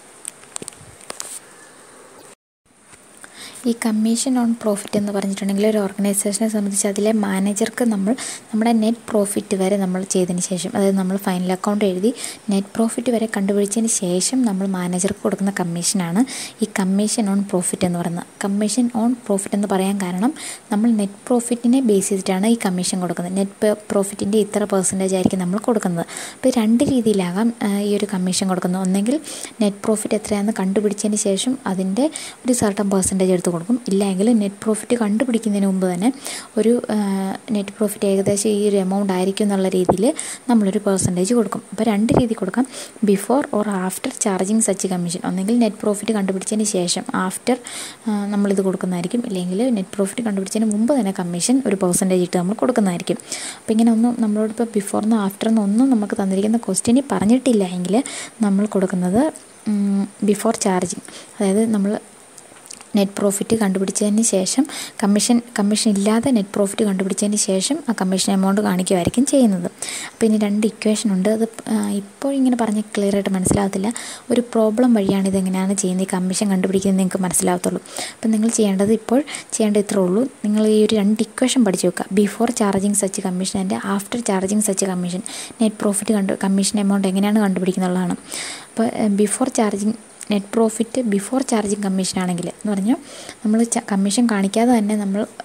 ഈ കമ്മീഷൻ ഓൺ പ്രോഫിറ്റ് എന്ന് പറഞ്ഞിട്ടുണ്ടെങ്കിൽ ഒരു ഓർഗനൈസേഷനെ സംബന്ധിച്ച് അതിലെ മാനേജർക്ക് നമ്മൾ നമ്മുടെ നെറ്റ് പ്രോഫിറ്റ് വരെ നമ്മൾ ചെയ്തതിന് ശേഷം അതായത് നമ്മൾ ഫൈനൽ അക്കൗണ്ട് എഴുതി നെറ്റ് പ്രോഫിറ്റ് വരെ കണ്ടുപിടിച്ചതിന് ശേഷം നമ്മൾ മാനേജർക്ക് കൊടുക്കുന്ന കമ്മീഷനാണ് ഈ കമ്മീഷൻ ഓൺ പ്രോഫിറ്റ് എന്ന് പറയുന്നത് കമ്മീഷൻ ഓൺ പ്രോഫിറ്റ് എന്ന് പറയാൻ കാരണം നമ്മൾ നെറ്റ് പ്രോഫിറ്റിനെ ബേസ് ചെയ്തിട്ടാണ് ഈ കമ്മീഷൻ കൊടുക്കുന്നത് നെറ്റ് പ്രോഫിറ്റിൻ്റെ ഇത്ര പെർസെൻറ്റേജ് ആയിരിക്കും നമ്മൾ കൊടുക്കുന്നത് അപ്പോൾ രണ്ട് രീതിയിലാകാം ഈ ഒരു കമ്മീഷൻ കൊടുക്കുന്നത് ഒന്നെങ്കിൽ നെറ്റ് പ്രോഫിറ്റ് എത്രയാണെന്ന് കണ്ടുപിടിച്ചതിന് ശേഷം അതിൻ്റെ ഒരു സർട്ടൺ പെർസെൻറ്റേജ് എടുത്ത് കൊടുക്കും ഇല്ലെങ്കിൽ നെറ്റ് പ്രോഫിറ്റ് കണ്ടുപിടിക്കുന്നതിന് മുമ്പ് തന്നെ ഒരു നെറ്റ് പ്രോഫിറ്റ് ഏകദേശം ഈ ഒരു എമൗണ്ട് ആയിരിക്കും എന്നുള്ള രീതിയിൽ നമ്മളൊരു പെർസെൻറ്റേജ് കൊടുക്കും അപ്പോൾ രണ്ട് രീതി കൊടുക്കാം before or after charging such commission ഒന്നെങ്കിൽ നെറ്റ് പ്രോഫിറ്റ് കണ്ടുപിടിച്ചതിന് ശേഷം ആഫ്റ്റർ നമ്മളിത് കൊടുക്കുന്നതായിരിക്കും ഇല്ലെങ്കിൽ നെറ്റ് പ്രോഫിറ്റ് കണ്ടുപിടിച്ചതിന് മുമ്പ് തന്നെ കമ്മീഷൻ ഒരു പെർസെൻറ്റേജ് ഇട്ട് നമ്മൾ കൊടുക്കുന്നതായിരിക്കും അപ്പോൾ ഇങ്ങനെ ഒന്നും നമ്മളോടിപ്പോൾ ബിഫോർന്നോ ആഫ്റ്റർന്നോ ഒന്നും നമുക്ക് തന്നിരിക്കുന്ന ക്വസ്റ്റ്യനിൽ പറഞ്ഞിട്ടില്ല എങ്കിൽ നമ്മൾ കൊടുക്കുന്നത് ബിഫോർ ചാർജിങ് അതായത് നമ്മൾ നെറ്റ് പ്രോഫിറ്റ് കണ്ടുപിടിച്ചതിന് ശേഷം കമ്മീഷൻ കമ്മീഷൻ ഇല്ലാതെ നെറ്റ് പ്രോഫിറ്റ് കണ്ടുപിടിച്ചതിന് ശേഷം ആ കമ്മീഷൻ എമൗണ്ട് കാണിക്കുമായിരിക്കും ചെയ്യുന്നത് അപ്പോൾ ഇനി രണ്ട് ഇക്വേഷൻ ഉണ്ട് അത് ഇപ്പോൾ ഇങ്ങനെ പറഞ്ഞ് ക്ലിയർ ആയിട്ട് മനസ്സിലാകത്തില്ല ഒരു പ്രോബ്ലം വഴിയാണ് ഇതെങ്ങനെയാണ് ചെയ്യുന്നത് ഈ കമ്മീഷൻ കണ്ടുപിടിക്കുന്നത് നിങ്ങൾക്ക് മനസ്സിലാകത്തുള്ളൂ അപ്പോൾ നിങ്ങൾ ചെയ്യേണ്ടത് ഇപ്പോൾ ചെയ്യേണ്ടത് ഇത്രേ ഉള്ളൂ നിങ്ങൾ ഈ ഒരു രണ്ട് ഇക്വേഷൻ പഠിച്ചു വെക്കുക before charging such commission and after charging such commission net profit കണ്ടു കമ്മീഷൻ എമൗണ്ട് എങ്ങനെയാണ് കണ്ടുപിടിക്കുന്നുള്ളതാണ് അപ്പോൾ before charging net profit before charging commission ആണെങ്കിൽ എന്ന് പറഞ്ഞാൽ നമ്മൾ കമ്മീഷൻ കാണിക്കാതെ തന്നെ നമ്മൾ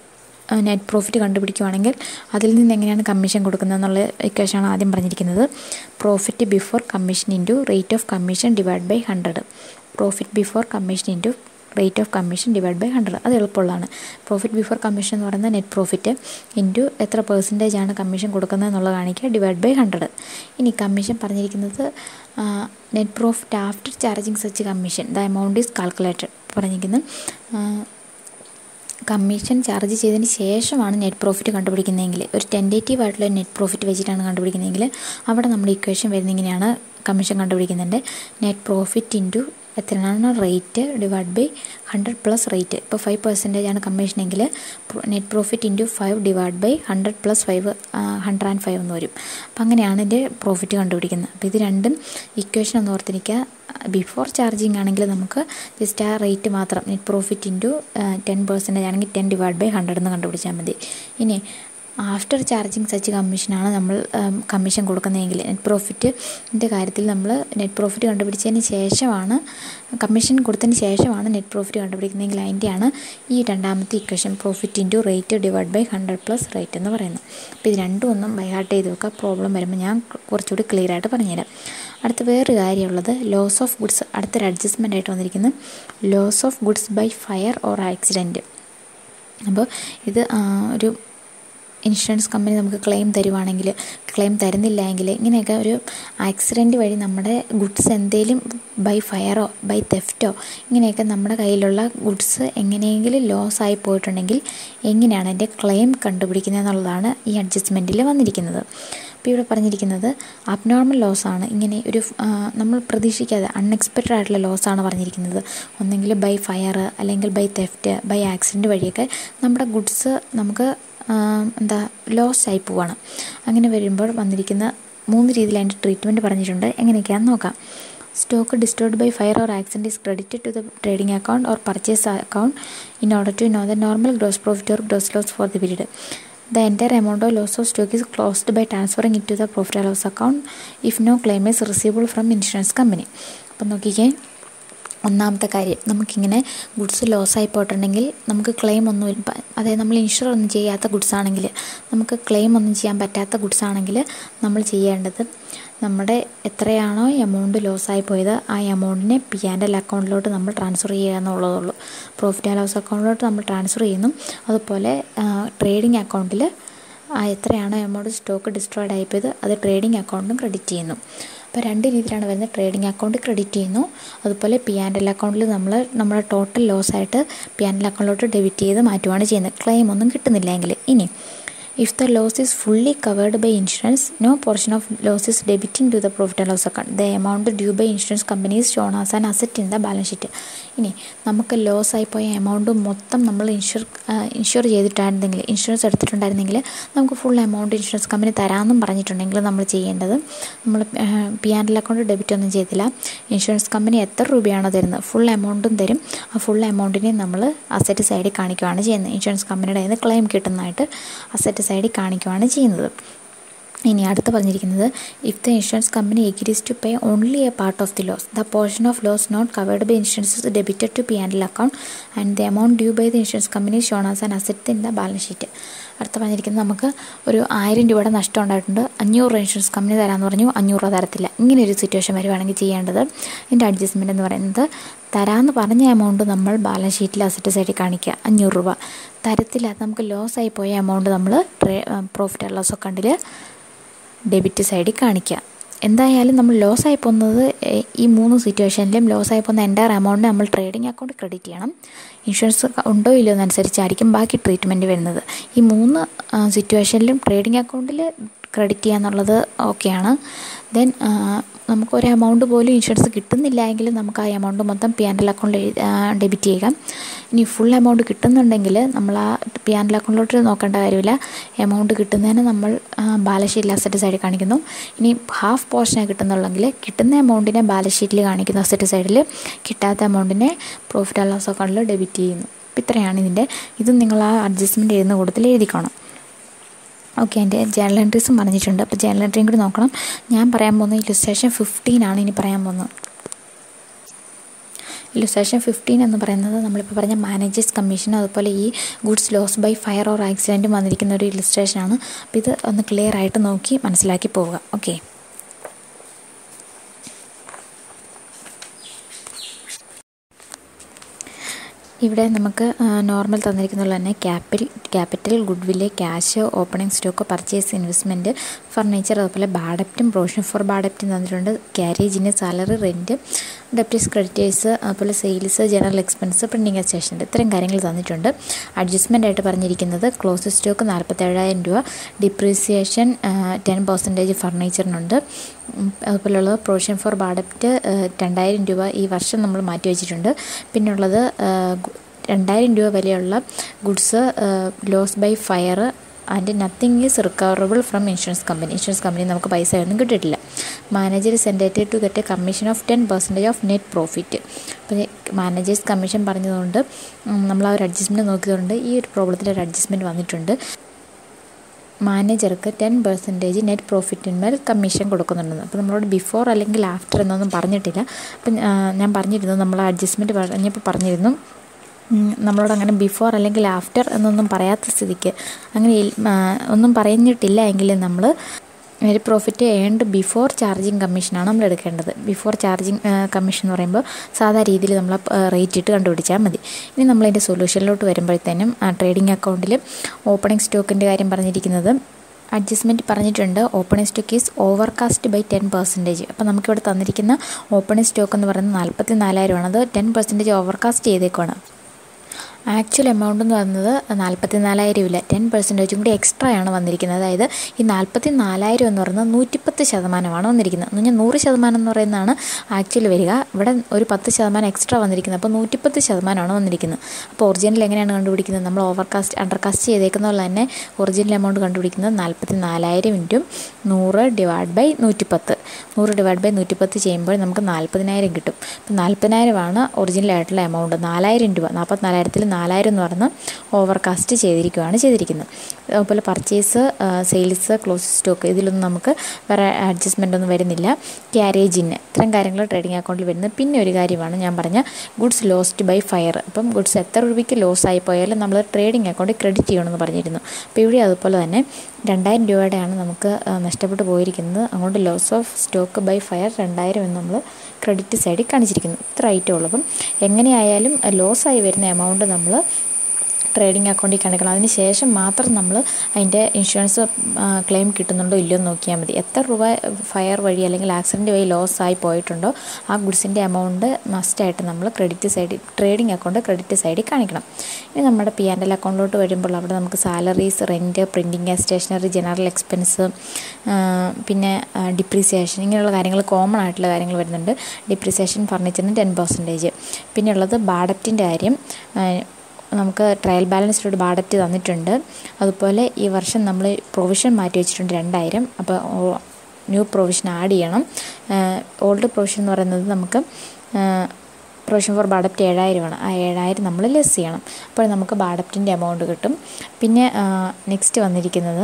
നെറ്റ് പ്രോഫിറ്റ് കണ്ടുപിടിക്കുവാണെങ്കിൽ അതിൽ നിന്ന് എങ്ങനെയാണ് കമ്മീഷൻ കൊടുക്കുന്നത് എന്നുള്ള ഇക്വേഷനാണ് ആദ്യം പറഞ്ഞിരിക്കുന്നത് profit before commission into rate of commission divide by hundred profit before commission into rate of commission divide by hundred അത് എളുപ്പമുള്ളതാണ് പ്രോഫിറ്റ് ബിഫോർ കമ്മീഷൻ എന്ന് പറയുന്നത് നെറ്റ് പ്രോഫിറ്റ് ഇൻറ്റു എത്ര പെർസെൻറ്റേജ് ആണ് കമ്മീഷൻ കൊടുക്കുന്നത് എന്നുള്ളത് കാണിക്കുക ഡിവൈഡ് ബൈ ഹൺഡ്രഡ് ഇനി കമ്മീഷൻ പറഞ്ഞിരിക്കുന്നത് net profit after charging such commission the amount is calculated പറഞ്ഞിരിക്കുന്നത് കമ്മീഷൻ ചാർജ് ചെയ്തതിന് ശേഷമാണ് നെറ്റ് പ്രോഫിറ്റ് കണ്ടുപിടിക്കുന്നതെങ്കിൽ ഒരു ടെൻറ്റേറ്റീവ് ആയിട്ടുള്ള നെറ്റ് പ്രോഫിറ്റ് വെച്ചിട്ടാണ് കണ്ടുപിടിക്കുന്നതെങ്കിൽ അവിടെ നമ്മുടെ ഇക്വേഷൻ വരുന്ന ഇങ്ങനെയാണ് കമ്മീഷൻ കണ്ടുപിടിക്കുന്നുണ്ട് നെറ്റ് പ്രോഫിറ്റ് ഇൻറ്റു എത്രയാണ് rate divide by hundred plus rate ഇപ്പോൾ ഫൈവ് പെർസെൻറ്റേജ് ആണ് കമ്മീഷനെങ്കിൽ net profit into five divide by hundred plus five hundred and five എന്ന് വരും അപ്പം അങ്ങനെയാണ് ഇതിൻ്റെ പ്രോഫിറ്റ് കണ്ടുപിടിക്കുന്നത് അപ്പോൾ ഇത് രണ്ടും ഇക്വേഷൻ ഒന്ന് ഓർത്തിരിക്കുക ബിഫോർ ചാർജിങ് ആണെങ്കിൽ നമുക്ക് ജസ്റ്റ് ആ റേറ്റ് മാത്രം net profit into ten percentage ആണെങ്കിൽ ടെൻ ഡിവൈഡ് ബൈ ഹൺഡ്രഡ് എന്ന് കണ്ടുപിടിച്ചാൽ മതി ഇനി ആഫ്റ്റർ ചാർജിങ് സച്ച് കമ്മീഷനാണ് നമ്മൾ കമ്മീഷൻ കൊടുക്കുന്നതെങ്കിൽ നെറ്റ് പ്രോഫിറ്റിൻ്റെ കാര്യത്തിൽ നമ്മൾ നെറ്റ് പ്രോഫിറ്റ് കണ്ടുപിടിച്ചതിന് ശേഷമാണ് കമ്മീഷൻ കൊടുത്തതിന് ശേഷമാണ് നെറ്റ് പ്രോഫിറ്റ് കണ്ടുപിടിക്കുന്നതെങ്കിൽ അതിൻ്റെയാണ് ഈ രണ്ടാമത്തെ equation profit into rate divide by hundred plus rate എന്ന് പറയുന്നത് അപ്പോൾ ഇത് രണ്ടും ഒന്നും ബൈഹാർട്ട് ചെയ്ത് വെക്കുക പ്രോബ്ലം വരുമ്പോൾ ഞാൻ കുറച്ചുകൂടി ക്ലിയർ ആയിട്ട് പറഞ്ഞുതരാം അടുത്ത വേറൊരു കാര്യമുള്ളത് ലോസ് ഓഫ് ഗുഡ്സ് അടുത്തൊരു അഡ്ജസ്റ്റ്മെൻ്റ് ആയിട്ട് വന്നിരിക്കുന്നത് loss of goods by fire or accident അപ്പോൾ ഇത് ഒരു ഇൻഷുറൻസ് കമ്പനി നമുക്ക് ക്ലെയിം തരുവാണെങ്കിൽ ക്ലെയിം തരുന്നില്ല എങ്കിൽ ഇങ്ങനെയൊക്കെ ഒരു ആക്സിഡൻറ്റ് വഴി നമ്മുടെ ഗുഡ്സ് എന്തെങ്കിലും ബൈ ഫയറോ ബൈ തെഫ്റ്റോ ഇങ്ങനെയൊക്കെ നമ്മുടെ കയ്യിലുള്ള ഗുഡ്സ് എങ്ങനെയെങ്കിലും ലോസ് ആയി പോയിട്ടുണ്ടെങ്കിൽ എങ്ങനെയാണ് അതിൻ്റെ ക്ലെയിം കണ്ടുപിടിക്കുന്നത് എന്നുള്ളതാണ് ഈ അഡ്ജസ്റ്റ്മെൻറ്റിൽ വന്നിരിക്കുന്നത് അപ്പോൾ ഇവിടെ പറഞ്ഞിരിക്കുന്നത് അബ്നോർമൽ ലോസാണ് ഇങ്ങനെ ഒരു നമ്മൾ പ്രതീക്ഷിക്കാതെ അൺഎക്സ്പെക്റ്റഡ് ആയിട്ടുള്ള ലോസാണ് പറഞ്ഞിരിക്കുന്നത് ഒന്നെങ്കിൽ ബൈ ഫയർ അല്ലെങ്കിൽ ബൈ തെഫ്റ്റ് ബൈ ആക്സിഡൻറ്റ് വഴിയൊക്കെ നമ്മുടെ ഗുഡ്സ് നമുക്ക് എന്താ ലോസ് ആയി പോവാണ് അങ്ങനെ വരുമ്പോൾ വന്നിരിക്കുന്ന മൂന്ന് രീതിയിൽ അതിൻ്റെ ട്രീറ്റ്മെൻറ്റ് പറഞ്ഞിട്ടുണ്ട് എങ്ങനെയൊക്കെയാണെന്ന് നോക്കാം stock destroyed by fire or accident is credited to the trading account or purchase account in order to know the normal gross profit or gross loss for the period The entire amount of loss of stock is closed by transferring it to the profit and loss account if no claim is receivable from insurance company. അപ്പം നോക്കിക്കേ ഒന്നാമത്തെ കാര്യം നമുക്കിങ്ങനെ ഗുഡ്സ് ലോസായി പോയിട്ടുണ്ടെങ്കിൽ നമുക്ക് ക്ലെയിം ഒന്നും അതായത് നമ്മൾ ഇൻഷുർ ഒന്നും ചെയ്യാത്ത ഗുഡ്സ് ആണെങ്കിൽ നമുക്ക് ക്ലെയിം ഒന്നും ചെയ്യാൻ പറ്റാത്ത ഗുഡ്സ് ആണെങ്കിൽ നമ്മൾ ചെയ്യേണ്ടത് നമ്മുടെ എത്രയാണോ എമൗണ്ട് ലോസായി പോയത് ആ എമൗണ്ടിനെ പി ആൻഡ് എൽ അക്കൗണ്ടിലോട്ട് നമ്മൾ ട്രാൻസ്ഫർ ചെയ്യുക എന്നുള്ളതുള്ളൂ പ്രോഫിറ്റ് ആൻഡ് ലോസ് അക്കൗണ്ടിലോട്ട് നമ്മൾ ട്രാൻസ്ഫർ ചെയ്യുന്നു അതുപോലെ ട്രേഡിംഗ് അക്കൗണ്ടിൽ ആ എത്രയാണോ എമൗണ്ട് സ്റ്റോക്ക് ഡിസ്ട്രോയിഡ് ആയിപ്പോയത് അത് ട്രേഡിംഗ് അക്കൗണ്ടും ക്രെഡിറ്റ് ചെയ്യുന്നു അപ്പോൾ രണ്ട് രീതിയിലാണ് വരുന്നത് ട്രേഡിംഗ് അക്കൗണ്ട് ക്രെഡിറ്റ് ചെയ്യുന്നു അതുപോലെ പി ആൻഡ് എൽ അക്കൗണ്ടിൽ നമ്മൾ നമ്മുടെ ടോട്ടൽ ലോസ് ആയിട്ട് പി ആൻഡ് എൽ അക്കൗണ്ടിലോട്ട് ഡെബിറ്റ് ചെയ്ത് മാറ്റുകയാണ് ചെയ്യുന്നത് ക്ലെയിം ഒന്നും കിട്ടുന്നില്ല എങ്കിൽ ഇനി If the loss is fully covered by insurance, no portion of loss is debiting to the profit and loss account. The amount due by insurance company is shown as an asset in the balance sheet. ഇനി നമുക്ക് ലോസ് ആയിപ്പോയ എമൗണ്ട് മൊത്തം നമ്മൾ ഇൻഷുർ ഇൻഷുർ ചെയ്തിട്ടായിരുന്നെങ്കിൽ ഇൻഷുറൻസ് എടുത്തിട്ടുണ്ടായിരുന്നെങ്കിൽ നമുക്ക് ഫുൾ എമൗണ്ട് ഇൻഷുറൻസ് കമ്പനി തരാമെന്നും പറഞ്ഞിട്ടുണ്ടെങ്കിൽ നമ്മൾ ചെയ്യേണ്ടത് നമ്മൾ P and L account debit ഒന്നും ചെയ്തില്ല ഇൻഷുറൻസ് കമ്പനി എത്ര രൂപയാണോ തരുന്നത് ഫുൾ എമൗണ്ടും തരും ആ ഫുൾ എമൗണ്ടിനെ നമ്മൾ അസറ്റ് സൈഡിൽ കാണിക്കുകയാണ് ചെയ്യുന്നത് ഇൻഷുറൻസ് കമ്പനിയുടെ കയ്യിൽ നിന്ന് ക്ലെയിം കിട്ടുന്നതായിട്ട് അസറ്റ് സൈഡിൽ കാണിക്കുകയാണ് ചെയ്യുന്നത് ഇനി അടുത്ത് പറഞ്ഞിരിക്കുന്നത് if the insurance company agrees to pay only a part of the loss the portion of loss not covered by insurance is debited to P and L account and the amount due by the insurance company shown as an asset in the balance sheet അടുത്ത പറഞ്ഞിരിക്കുന്നത് നമുക്ക് ഒരു ആയിരം രൂപയുടെ നഷ്ടം ഉണ്ടായിട്ടുണ്ട് അഞ്ഞൂറ് രൂപ ഇൻഷുറൻസ് കമ്പനി തരാമെന്ന് പറഞ്ഞു അഞ്ഞൂറ് രൂപ തരത്തില്ല ഇങ്ങനെ ഒരു സിറ്റുവേഷൻ വരുവാണെങ്കിൽ ചെയ്യേണ്ടത് ഇതിൻ്റെ അഡ്ജസ്റ്റ്മെൻറ്റ് എന്ന് പറയുന്നത് തരാമെന്ന് പറഞ്ഞ എമൗണ്ട് നമ്മൾ ബാലൻസ് ഷീറ്റിൽ അസറ്റ് സൈഡിൽ കാണിക്കുക അഞ്ഞൂറ് രൂപ തരത്തില്ല അത് നമുക്ക് ലോസ് ആയി പോയ എമൗണ്ട് നമ്മൾ പ്രോഫിറ്റ് ആൻഡ് ലോസ് അക്കൗണ്ടിൽ ഡെബിറ്റ് സൈഡിൽ കാണിക്കുക എന്തായാലും നമ്മൾ ലോസ് ആയി പോകുന്നത് ഈ മൂന്ന് സിറ്റുവേഷനിലും ലോസ് ആയി പോകുന്ന എൻ്റെ എമൗണ്ട് നമ്മൾ ട്രേഡിംഗ് അക്കൗണ്ട് ക്രെഡിറ്റ് ചെയ്യണം ഇൻഷുറൻസ് ഉണ്ടോ ഇല്ലയോ എന്നനുസരിച്ചായിരിക്കും ബാക്കി ട്രീറ്റ്മെൻറ്റ് വരുന്നത് ഈ മൂന്ന് സിറ്റുവേഷനിലും ട്രേഡിംഗ് അക്കൗണ്ടിൽ ക്രെഡിറ്റ് ചെയ്യുക എന്നുള്ളത് ഓക്കെയാണ് ദെൻ നമുക്ക് ഒരു എമൗണ്ട് പോലും ഇൻഷുറൻസ് കിട്ടുന്നില്ല എങ്കിൽ നമുക്ക് ആ എമൗണ്ട് മൊത്തം പി ആൻഡ് എൽ അക്കൗണ്ടിൽ ഡെബിറ്റ് ചെയ്യുക ഇനി ഫുൾ എമൗണ്ട് കിട്ടുന്നുണ്ടെങ്കിൽ നമ്മൾ ആ പി ആൻഡ് എൽ അക്കൗണ്ടിലോട്ട് നോക്കേണ്ട കാര്യമില്ല എമൗണ്ട് കിട്ടുന്നതിന് നമ്മൾ ബാലൻസ് ഷീറ്റിൽ അസറ്റ് സൈഡിൽ കാണിക്കുന്നു ഇനി ഹാഫ് പോർഷനാണ് കിട്ടുന്നുള്ളെങ്കിൽ കിട്ടുന്ന എമൗണ്ടിനെ ബാലൻസ് ഷീറ്റിൽ കാണിക്കുന്നു അസറ്റ് സൈഡിൽ കിട്ടാത്ത എമൗണ്ടിനെ പ്രോഫിറ്റ് ആൻഡ് ലോസ് അക്കൗണ്ടിൽ ഡെബിറ്റ് ചെയ്യുന്നു അപ്പോൾ ഇത്രയാണ് ഇതിൻ്റെ ഇത് നിങ്ങൾ ആ അഡ്ജസ്റ്റ്മെൻറ്റ് ചെയ്യുന്ന കൂട്ടത്തിൽ എഴുതിക്കണം ഓക്കെ എൻ്റെ ജേണൽ എൻട്രീസും പറഞ്ഞിട്ടുണ്ട് അപ്പോൾ ജേണൽ എൻട്രിയും കൂടി നോക്കണം ഞാൻ പറയാൻ പോകുന്ന ഇല്ലുസ്ട്രേഷൻ ഫിഫ്റ്റീൻ ആണ് ഇനി പറയാൻ പോകുന്നത് ഇല്ലുസ്ട്രേഷൻ ഫിഫ്റ്റീൻ എന്ന് പറയുന്നത് നമ്മളിപ്പോൾ പറഞ്ഞ മാനേജേഴ്സ് കമ്മീഷൻ അതുപോലെ ഈ goods loss by fire or ആക്സിഡൻറ്റും വന്നിരിക്കുന്ന ഒരു ഇല്ലുസ്ട്രേഷനാണ് അപ്പോൾ ഇത് ഒന്ന് ക്ലിയർ ആയിട്ട് നോക്കി മനസ്സിലാക്കി പോവുക ഓക്കെ ഇവിടെ നമുക്ക് നോർമൽ തന്നിരിക്കുന്നത് തന്നെ ക്യാപിൽ capital goodwill cash opening stock purchase investment furniture അതുപോലെ ബാഡപ്റ്റും പ്രൊവിഷൻ ഫോർ ബാഡപ്റ്റും തന്നിട്ടുണ്ട് ക്യാരേജിന് സാലറി റെൻറ്റ് ഡെപ്റ്റീസ് ക്രെഡിറ്റേഴ്സ് അതുപോലെ സെയിൽസ് ജനറൽ എക്സ്പെൻസ് പ്രിൻറ്റിംഗ് സ്റ്റേഷൻ്റെ ഇത്രയും കാര്യങ്ങൾ തന്നിട്ടുണ്ട് അഡ്ജസ്റ്റ്മെൻ്റ് ആയിട്ട് പറഞ്ഞിരിക്കുന്നത് ക്ലോസ് സ്റ്റോക്ക് നാൽപ്പത്തേഴായിരം രൂപ ഡിപ്രീസിയേഷൻ ടെൻ പെർസെൻറ്റേജ് ഫർണിച്ചറിനുണ്ട് അതുപോലെയുള്ളത് പ്രൊവിഷൻ ഫോർ ബാഡപ്റ്റ് രണ്ടായിരം രൂപ ഈ വർഷം നമ്മൾ മാറ്റി വെച്ചിട്ടുണ്ട് പിന്നുള്ളത് രണ്ടായിരം രൂപ വിലയുള്ള goods loss by fire and nothing is recoverable from insurance company insurance company നമുക്ക് പൈസ ഒന്നും കിട്ടിയിട്ടില്ല മാനേജർ സെൻഡേറ്റഡ് to get a commission of ten percentage of net profit അപ്പോൾ മാനേജേഴ്സ് കമ്മീഷൻ പറഞ്ഞതുകൊണ്ട് നമ്മൾ ആ ഒരു അഡ്ജസ്റ്റ്മെൻറ്റ് നോക്കിയതുകൊണ്ട് ഈ ഒരു പ്രോബ്ലത്തിൽ ഒരു അഡ്ജസ്റ്റ്മെൻറ്റ് വന്നിട്ടുണ്ട് മാനേജർക്ക് ടെൻ പെർസെൻറ്റേജ് നെറ്റ് പ്രോഫിറ്റിന്മേൽ കമ്മീഷൻ കൊടുക്കുന്നുണ്ടെന്ന് അപ്പോൾ നമ്മളോട് ബിഫോർ അല്ലെങ്കിൽ ആഫ്റ്റർ എന്നൊന്നും പറഞ്ഞിട്ടില്ല അപ്പം ഞാൻ പറഞ്ഞിരുന്നു നമ്മൾ അഡ്ജസ്റ്റ്മെൻറ്റ് പറഞ്ഞപ്പോൾ പറഞ്ഞിരുന്നു നമ്മളോട് അങ്ങനെ ബിഫോർ അല്ലെങ്കിൽ ആഫ്റ്റർ എന്നൊന്നും പറയാത്ത സ്ഥിതിക്ക് അങ്ങനെ ഒന്നും പറഞ്ഞിട്ടില്ല എങ്കിൽ നമ്മൾ net profit earned before charging കമ്മീഷനാണ് നമ്മൾ എടുക്കേണ്ടത് ബിഫോർ ചാർജിങ് കമ്മീഷൻ എന്ന് പറയുമ്പോൾ സാധാ രീതിയിൽ നമ്മൾ റേറ്റ് ഇട്ട് കണ്ടുപിടിച്ചാൽ മതി ഇനി നമ്മളതിൻ്റെ സൊല്യൂഷനിലോട്ട് വരുമ്പോഴത്തേനും ട്രേഡിംഗ് അക്കൗണ്ടിൽ ഓപ്പണിംഗ് സ്റ്റോക്കിൻ്റെ കാര്യം പറഞ്ഞിരിക്കുന്നത് അഡ്ജസ്റ്റ്മെൻറ്റ് പറഞ്ഞിട്ടുണ്ട് opening stock is overcast by ten percentage അപ്പോൾ നമുക്കിവിടെ തന്നിരിക്കുന്ന ഓപ്പണിംഗ് സ്റ്റോക്ക് എന്ന് പറയുന്നത് നാൽപ്പത്തി നാലായിരമാണ് അത് ടെൻ പെർസെൻറ്റേജ് ഓവർകാസ്റ്റ് ചെയ്തേക്കുവാണ് ആക്ച്വൽ എമൗണ്ട് എന്ന് പറയുന്നത് നാൽപ്പത്തി നാലായിരം ഇല്ല ടെൻ പെർസെൻറ്റേജും കൂടി എക്സ്ട്രാ ആണ് വന്നിരിക്കുന്നത് അതായത് ഈ നാൽപ്പത്തി നാലായിരം എന്ന് പറയുന്നത് നൂറ്റിപ്പത്ത് ശതമാനമാണ് വന്നിരിക്കുന്നത് എന്ന് പറഞ്ഞാൽ നൂറ് ശതമാനം എന്ന് പറയുന്നതാണ് ആക്ച്വൽ വരിക ഇവിടെ ഒരു പത്ത് ശതമാനം എക്സ്ട്രാ വന്നിരിക്കുന്നത് അപ്പോൾ നൂറ്റിപ്പത്ത് ശതമാനമാണ് വന്നിരിക്കുന്നത് അപ്പോൾ ഒറിജിനൽ എങ്ങനെയാണ് കണ്ടുപിടിക്കുന്നത് നമ്മൾ ഓവർകാസ്റ്റ് അണ്ടർകാസ്റ്റ് ചെയ്തേക്കുന്ന പോലെ തന്നെ ഒറിജിനൽ എമൗണ്ട് കണ്ടുപിടിക്കുന്നത് നാൽപ്പത്തി നാലായിരം ഇൻറ്റും നൂറ് ഡിവൈഡ് ബൈ നൂറ്റിപ്പത്ത് നൂറ് ഡിവൈഡ് ബൈ നൂറ്റിപ്പത്ത് ചെയ്യുമ്പോൾ നമുക്ക് നാൽപ്പതിനായിരം കിട്ടും അപ്പോൾ നാൽപ്പതിനായിരമാണ് ഒറിജിനൽ ആയിട്ടുള്ള എമൗണ്ട് നാലായിരം രൂപ നാൽപ്പത്തിനാലായിരത്തിൽ നാലായിരം എന്ന് പറഞ്ഞ് ഓവർകാസ്റ്റ് ചെയ്തിരിക്കുകയാണ് ചെയ്തിരിക്കുന്നത് അതുപോലെ പർച്ചേസ് സെയിൽസ് ക്ലോസ് സ്റ്റോക്ക് ഇതിലൊന്നും നമുക്ക് വേറെ അഡ്ജസ്റ്റ്മെൻ്റ് ഒന്നും വരുന്നില്ല ക്യാരേജിന് ഇത്തരം കാര്യങ്ങൾ ട്രേഡിംഗ് അക്കൗണ്ടിൽ വരുന്നത് പിന്നെ ഒരു കാര്യമാണ് ഞാൻ പറഞ്ഞ ഗുഡ്സ് ലോസ്റ്റ് ബൈ ഫയർ അപ്പം ഗുഡ്സ് എത്ര രൂപയ്ക്ക് ലോസ് ആയി പോയാലും നമ്മൾ ട്രേഡിംഗ് അക്കൗണ്ടിൽ ക്രെഡിറ്റ് ചെയ്യണമെന്ന് പറഞ്ഞിരുന്നു അപ്പോൾ ഇവിടെ അതുപോലെ തന്നെ രണ്ടായിരം രൂപയുടെയാണ് നമുക്ക് നഷ്ടപ്പെട്ടു പോയിരിക്കുന്നത് അതുകൊണ്ട് loss of stock by fire രണ്ടായിരം എന്ന് നമ്മൾ ക്രെഡിറ്റ് സൈഡിൽ കാണിച്ചിരിക്കുന്നു ഇത്ര ഐറ്റം ഉള്ളൂ അപ്പം എങ്ങനെയായാലും ലോസായി വരുന്ന എമൗണ്ട് നമ്മൾ ട്രേഡിംഗ് അക്കൗണ്ടിൽ കാണിക്കണം അതിന് ശേഷം മാത്രം നമ്മൾ അതിൻ്റെ ഇൻഷുറൻസ് ക്ലെയിം കിട്ടുന്നുണ്ടോ ഇല്ലയോ എന്ന് നോക്കിയാൽ മതി എത്ര രൂപ ഫയർ വഴി അല്ലെങ്കിൽ ആക്സിഡൻറ്റ് വഴി ലോസ് ആയി പോയിട്ടുണ്ടോ ആ ഗുഡ്സിൻ്റെ എമൗണ്ട് മസ്റ്റായിട്ട് നമ്മൾ ക്രെഡിറ്റ് സൈഡിൽ ട്രേഡിംഗ് അക്കൗണ്ട് ക്രെഡിറ്റ് സൈഡിൽ കാണിക്കണം ഇനി നമ്മുടെ പി ആൻഡ് എൽ അക്കൗണ്ടിലോട്ട് വരുമ്പോൾ അവിടെ നമുക്ക് salaries rent printing stationery general expense പിന്നെ ഡിപ്രീസിയേഷൻ ഇങ്ങനെയുള്ള കാര്യങ്ങൾ കോമൺ ആയിട്ടുള്ള കാര്യങ്ങൾ വരുന്നുണ്ട് ഡിപ്രീസിയേഷൻ ഫർണിച്ചറിന് ടെൻ പെർസെൻറ്റേജ് പിന്നെ ഉള്ളത് ബാഡപ്റ്റിൻ്റെ കാര്യം നമുക്ക് ട്രയൽ ബാലൻസിലൊരു ബാഡപ്റ്റ് തന്നിട്ടുണ്ട് അതുപോലെ ഈ വർഷം നമ്മൾ പ്രൊവിഷൻ മാറ്റി വെച്ചിട്ടുണ്ട് രണ്ടായിരം അപ്പോൾ ന്യൂ പ്രൊവിഷൻ ആഡ് ചെയ്യണം ഓൾഡ് പ്രൊവിഷൻ എന്ന് പറയുന്നത് നമുക്ക് പ്രൊവിഷൻ ഫോർ ബാഡപ്റ്റ് ഏഴായിരമാണ് ആ ഏഴായിരം നമ്മൾ ലെസ് ചെയ്യണം അപ്പോൾ നമുക്ക് ബാഡപ്റ്റിൻ്റെ എമൗണ്ട് കിട്ടും പിന്നെ നെക്സ്റ്റ് വന്നിരിക്കുന്നത്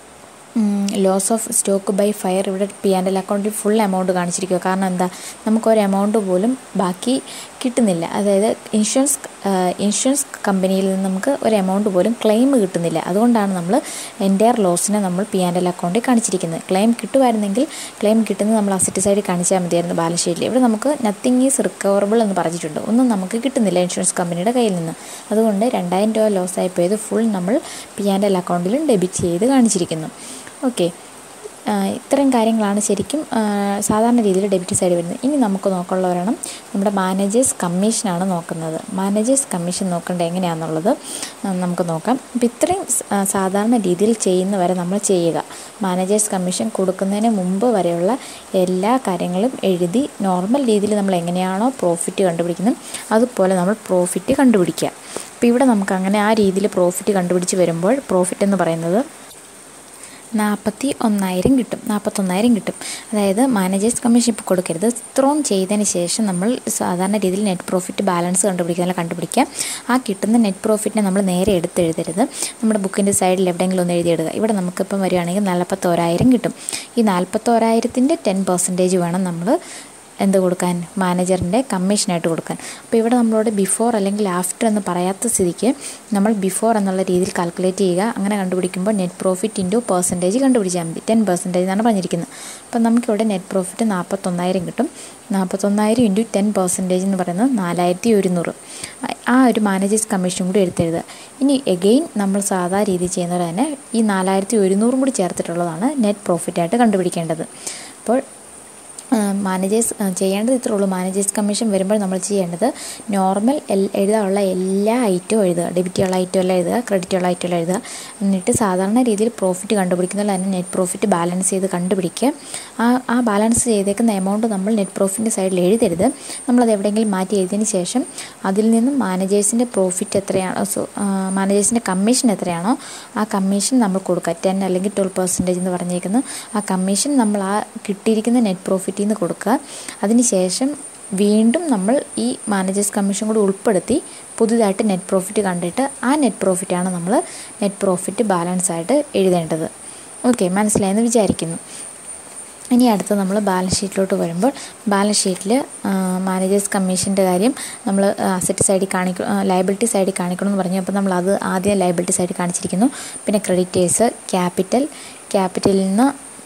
loss of stock by fire ഇവിടെ പി ആൻഡ് എൽ അക്കൗണ്ടിൽ ഫുൾ എമൗണ്ട് കാണിച്ചിരിക്കുക കാരണം എന്താ നമുക്കൊരു എമൗണ്ട് പോലും ബാക്കി കിട്ടുന്നില്ല അതായത് ഇൻഷുറൻസ് ഇൻഷുറൻസ് കമ്പനിയിൽ നിന്ന് നമുക്ക് ഒരു എമൗണ്ട് പോലും ക്ലെയിം കിട്ടുന്നില്ല അതുകൊണ്ടാണ് നമ്മൾ എൻ്റയർ ലോസിനെ നമ്മൾ പി ആൻഡ് എൽ അക്കൗണ്ടിൽ കാണിച്ചിരിക്കുന്നത് ക്ലെയിം കിട്ടുമായിരുന്നെങ്കിൽ ക്ലെയിം കിട്ടുന്നത് നമ്മൾ അസറ്റ് സൈഡിൽ കാണിച്ചാൽ മതിയായിരുന്നു ബാലൻസ് ഷീറ്റിൽ ഇവിടെ നമുക്ക് നത്തിങ് ഈസ് റിക്കവറബിൾ എന്ന് പറഞ്ഞിട്ടുണ്ട് ഒന്നും നമുക്ക് കിട്ടുന്നില്ല ഇൻഷുറൻസ് കമ്പനിയുടെ കയ്യിൽ നിന്ന് അതുകൊണ്ട് രണ്ടായിരം രൂപ ലോസ് ആയി പോയത് ഫുൾ നമ്മൾ പി ആൻഡ് എൽ അക്കൗണ്ടിലും ഡെബിറ്റ് ചെയ്ത് കാണിച്ചിരിക്കുന്നു ഓക്കെ ഇത്തരം കാര്യങ്ങളാണ് ശരിക്കും സാധാരണ രീതിയിൽ ഡെബിറ്റ് സൈഡ് വരുന്നത് ഇനി നമുക്ക് നോക്കാനുള്ള ഒരെണ്ണം നമ്മുടെ മാനേജേഴ്സ് കമ്മീഷനാണ് നോക്കുന്നത് മാനേജേഴ്സ് കമ്മീഷൻ നോക്കേണ്ടത് എങ്ങനെയാണെന്നുള്ളത് നമുക്ക് നോക്കാം അപ്പോൾ ഇത്രയും സാധാരണ രീതിയിൽ ചെയ്യുന്ന വരെ നമ്മൾ ചെയ്യുക മാനേജേഴ്സ് കമ്മീഷൻ കൊടുക്കുന്നതിന് മുമ്പ് വരെയുള്ള എല്ലാ കാര്യങ്ങളും എഴുതി നോർമൽ രീതിയിൽ നമ്മൾ എങ്ങനെയാണോ പ്രോഫിറ്റ് കണ്ടുപിടിക്കുന്നത് അതുപോലെ നമ്മൾ പ്രോഫിറ്റ് കണ്ടുപിടിക്കുക അപ്പോൾ ഇവിടെ നമുക്ക് അങ്ങനെ ആ രീതിയിൽ പ്രോഫിറ്റ് കണ്ടുപിടിച്ച് വരുമ്പോൾ പ്രോഫിറ്റ് എന്ന് പറയുന്നത് നാൽപ്പത്തി ഒന്നായിരം കിട്ടും നാൽപ്പത്തൊന്നായിരം കിട്ടും അതായത് മാനേജേഴ്സ് കമ്മീഷൻ ഇപ്പോൾ കൊടുക്കരുത് ഇത്രയും ചെയ്തതിന് ശേഷം നമ്മൾ സാധാരണ രീതിയിൽ നെറ്റ് പ്രോഫിറ്റ് ബാലൻസ് കണ്ടുപിടിക്കുക അല്ല കണ്ടുപിടിക്കുക ആ കിട്ടുന്ന നെറ്റ് പ്രോഫിറ്റിനെ നമ്മൾ നേരെ എടുത്ത് എഴുതരുത് നമ്മുടെ ബുക്കിൻ്റെ സൈഡിൽ എവിടെയെങ്കിലും ഒന്ന് എഴുതിയിടുക ഇവിടെ നമുക്കിപ്പം വരികയാണെങ്കിൽ നാൽപ്പത്തോരായിരം കിട്ടും ഈ നാൽപ്പത്തോരായിരത്തിൻ്റെ ടെൻ പെർസെൻറ്റേജ് വേണം നമ്മൾ എന്ത് കൊടുക്കാൻ മാനേജറിൻ്റെ കമ്മീഷനായിട്ട് കൊടുക്കാൻ അപ്പോൾ ഇവിടെ നമ്മളോട് ബിഫോർ അല്ലെങ്കിൽ ആഫ്റ്റർ എന്ന് പറയാത്ത സ്ഥിതിക്ക് നമ്മൾ ബിഫോർ എന്നുള്ള രീതിയിൽ കാൽക്കുലേറ്റ് ചെയ്യുക അങ്ങനെ കണ്ടുപിടിക്കുമ്പോൾ നെറ്റ് പ്രോഫിറ്റ് ഇൻറ്റു പെർസെൻറ്റേജ് കണ്ടുപിടിച്ചാൽ മതി ടെൻ പെർസെൻറ്റേജ് എന്നാണ് പറഞ്ഞിരിക്കുന്നത് അപ്പോൾ നമുക്കിവിടെ നെറ്റ് പ്രോഫിറ്റ് നാൽപ്പത്തൊന്നായിരം കിട്ടും നാൽപ്പത്തൊന്നായിരം ഇൻറ്റു ടെൻ പെർസെൻറ്റേജ് എന്ന് പറയുന്നത് നാലായിരത്തി ഒരുന്നൂറ് ആ ഒരു മാനേജേഴ്സ് കമ്മീഷൻ കൂടി എടുത്തെഴുതുക ഇനി എഗെയിൻ നമ്മൾ സാധാ രീതി ചെയ്യുന്നത് തന്നെ ഈ നാലായിരത്തി ഒരുന്നൂറും കൂടി ചേർത്തിട്ടുള്ളതാണ് നെറ്റ് പ്രോഫിറ്റായിട്ട് കണ്ടുപിടിക്കേണ്ടത് അപ്പോൾ മാനേജേഴ്സ് ചെയ്യേണ്ടത് ഇത്രേ ഉള്ളൂ മാനേജേഴ്സ് കമ്മീഷൻ വരുമ്പോൾ നമ്മൾ ചെയ്യേണ്ടത് നോർമൽ എൽ എഴുതാനുള്ള എല്ലാ ഐറ്റവും എഴുതുക ഡെബിറ്റുള്ള ഐറ്റം എല്ലാം എഴുതുക ക്രെഡിറ്റുള്ള ഐറ്റം എല്ലാം എഴുതുക എന്നിട്ട് സാധാരണ രീതിയിൽ പ്രോഫിറ്റ് കണ്ടുപിടിക്കുന്നതിൽ തന്നെ നെറ്റ് പ്രോഫിറ്റ് ബാലൻസ് ചെയ്ത് കണ്ടുപിടിക്കുക ആ ആ ബാലൻസ് ചെയ്തേക്കുന്ന എമൗണ്ട് നമ്മൾ നെറ്റ് പ്രോഫിറ്റിൻ്റെ സൈഡിൽ എഴുതരുത് നമ്മളത് എവിടെയെങ്കിലും മാറ്റി എഴുതിയതിന് ശേഷം അതിൽ നിന്നും മാനേജേഴ്സിൻ്റെ പ്രോഫിറ്റ് എത്രയാണോ സോ മാനേജേഴ്സിൻ്റെ കമ്മീഷൻ എത്രയാണോ ആ കമ്മീഷൻ നമ്മൾ കൊടുക്കുക ടെൻ അല്ലെങ്കിൽ ട്വൽവ് പെർസെൻറ്റേജ് എന്ന് പറഞ്ഞേക്കുന്ന ആ കമ്മീഷൻ നമ്മൾ ആ കിട്ടിയിരിക്കുന്ന നെറ്റ് പ്രോഫിറ്റ് നിന്ന് കൊടുക്കുക അതിനുശേഷം വീണ്ടും നമ്മൾ ഈ മാനേജേഴ്സ് കമ്മീഷൻ കൂടി ഉൾപ്പെടുത്തി പുതുതായിട്ട് നെറ്റ് പ്രോഫിറ്റ് കണ്ടിട്ട് ആ നെറ്റ് പ്രോഫിറ്റാണ് നമ്മൾ നെറ്റ് പ്രോഫിറ്റ് ബാലൻസ് ആയിട്ട് എഴുതേണ്ടത് ഓക്കെ മനസ്സിലായെന്ന് വിചാരിക്കുന്നു ഇനി അടുത്ത് നമ്മൾ ബാലൻസ് ഷീറ്റിലോട്ട് വരുമ്പോൾ ബാലൻസ് ഷീറ്റിൽ മാനേജേഴ്സ് കമ്മീഷൻ്റെ കാര്യം നമ്മൾ അസറ്റ് സൈഡിൽ കാണിക്കും ലയബിലിറ്റി സൈഡിൽ കാണിക്കണമെന്ന് പറഞ്ഞു അപ്പോൾ നമ്മൾ അത് ആദ്യം ലയബിലിറ്റി സൈഡിൽ കാണിച്ചിരിക്കുന്നു പിന്നെ ക്രെഡിറ്റേഴ്സ് ക്യാപിറ്റൽ ക്യാപിറ്റലിൽ നിന്ന്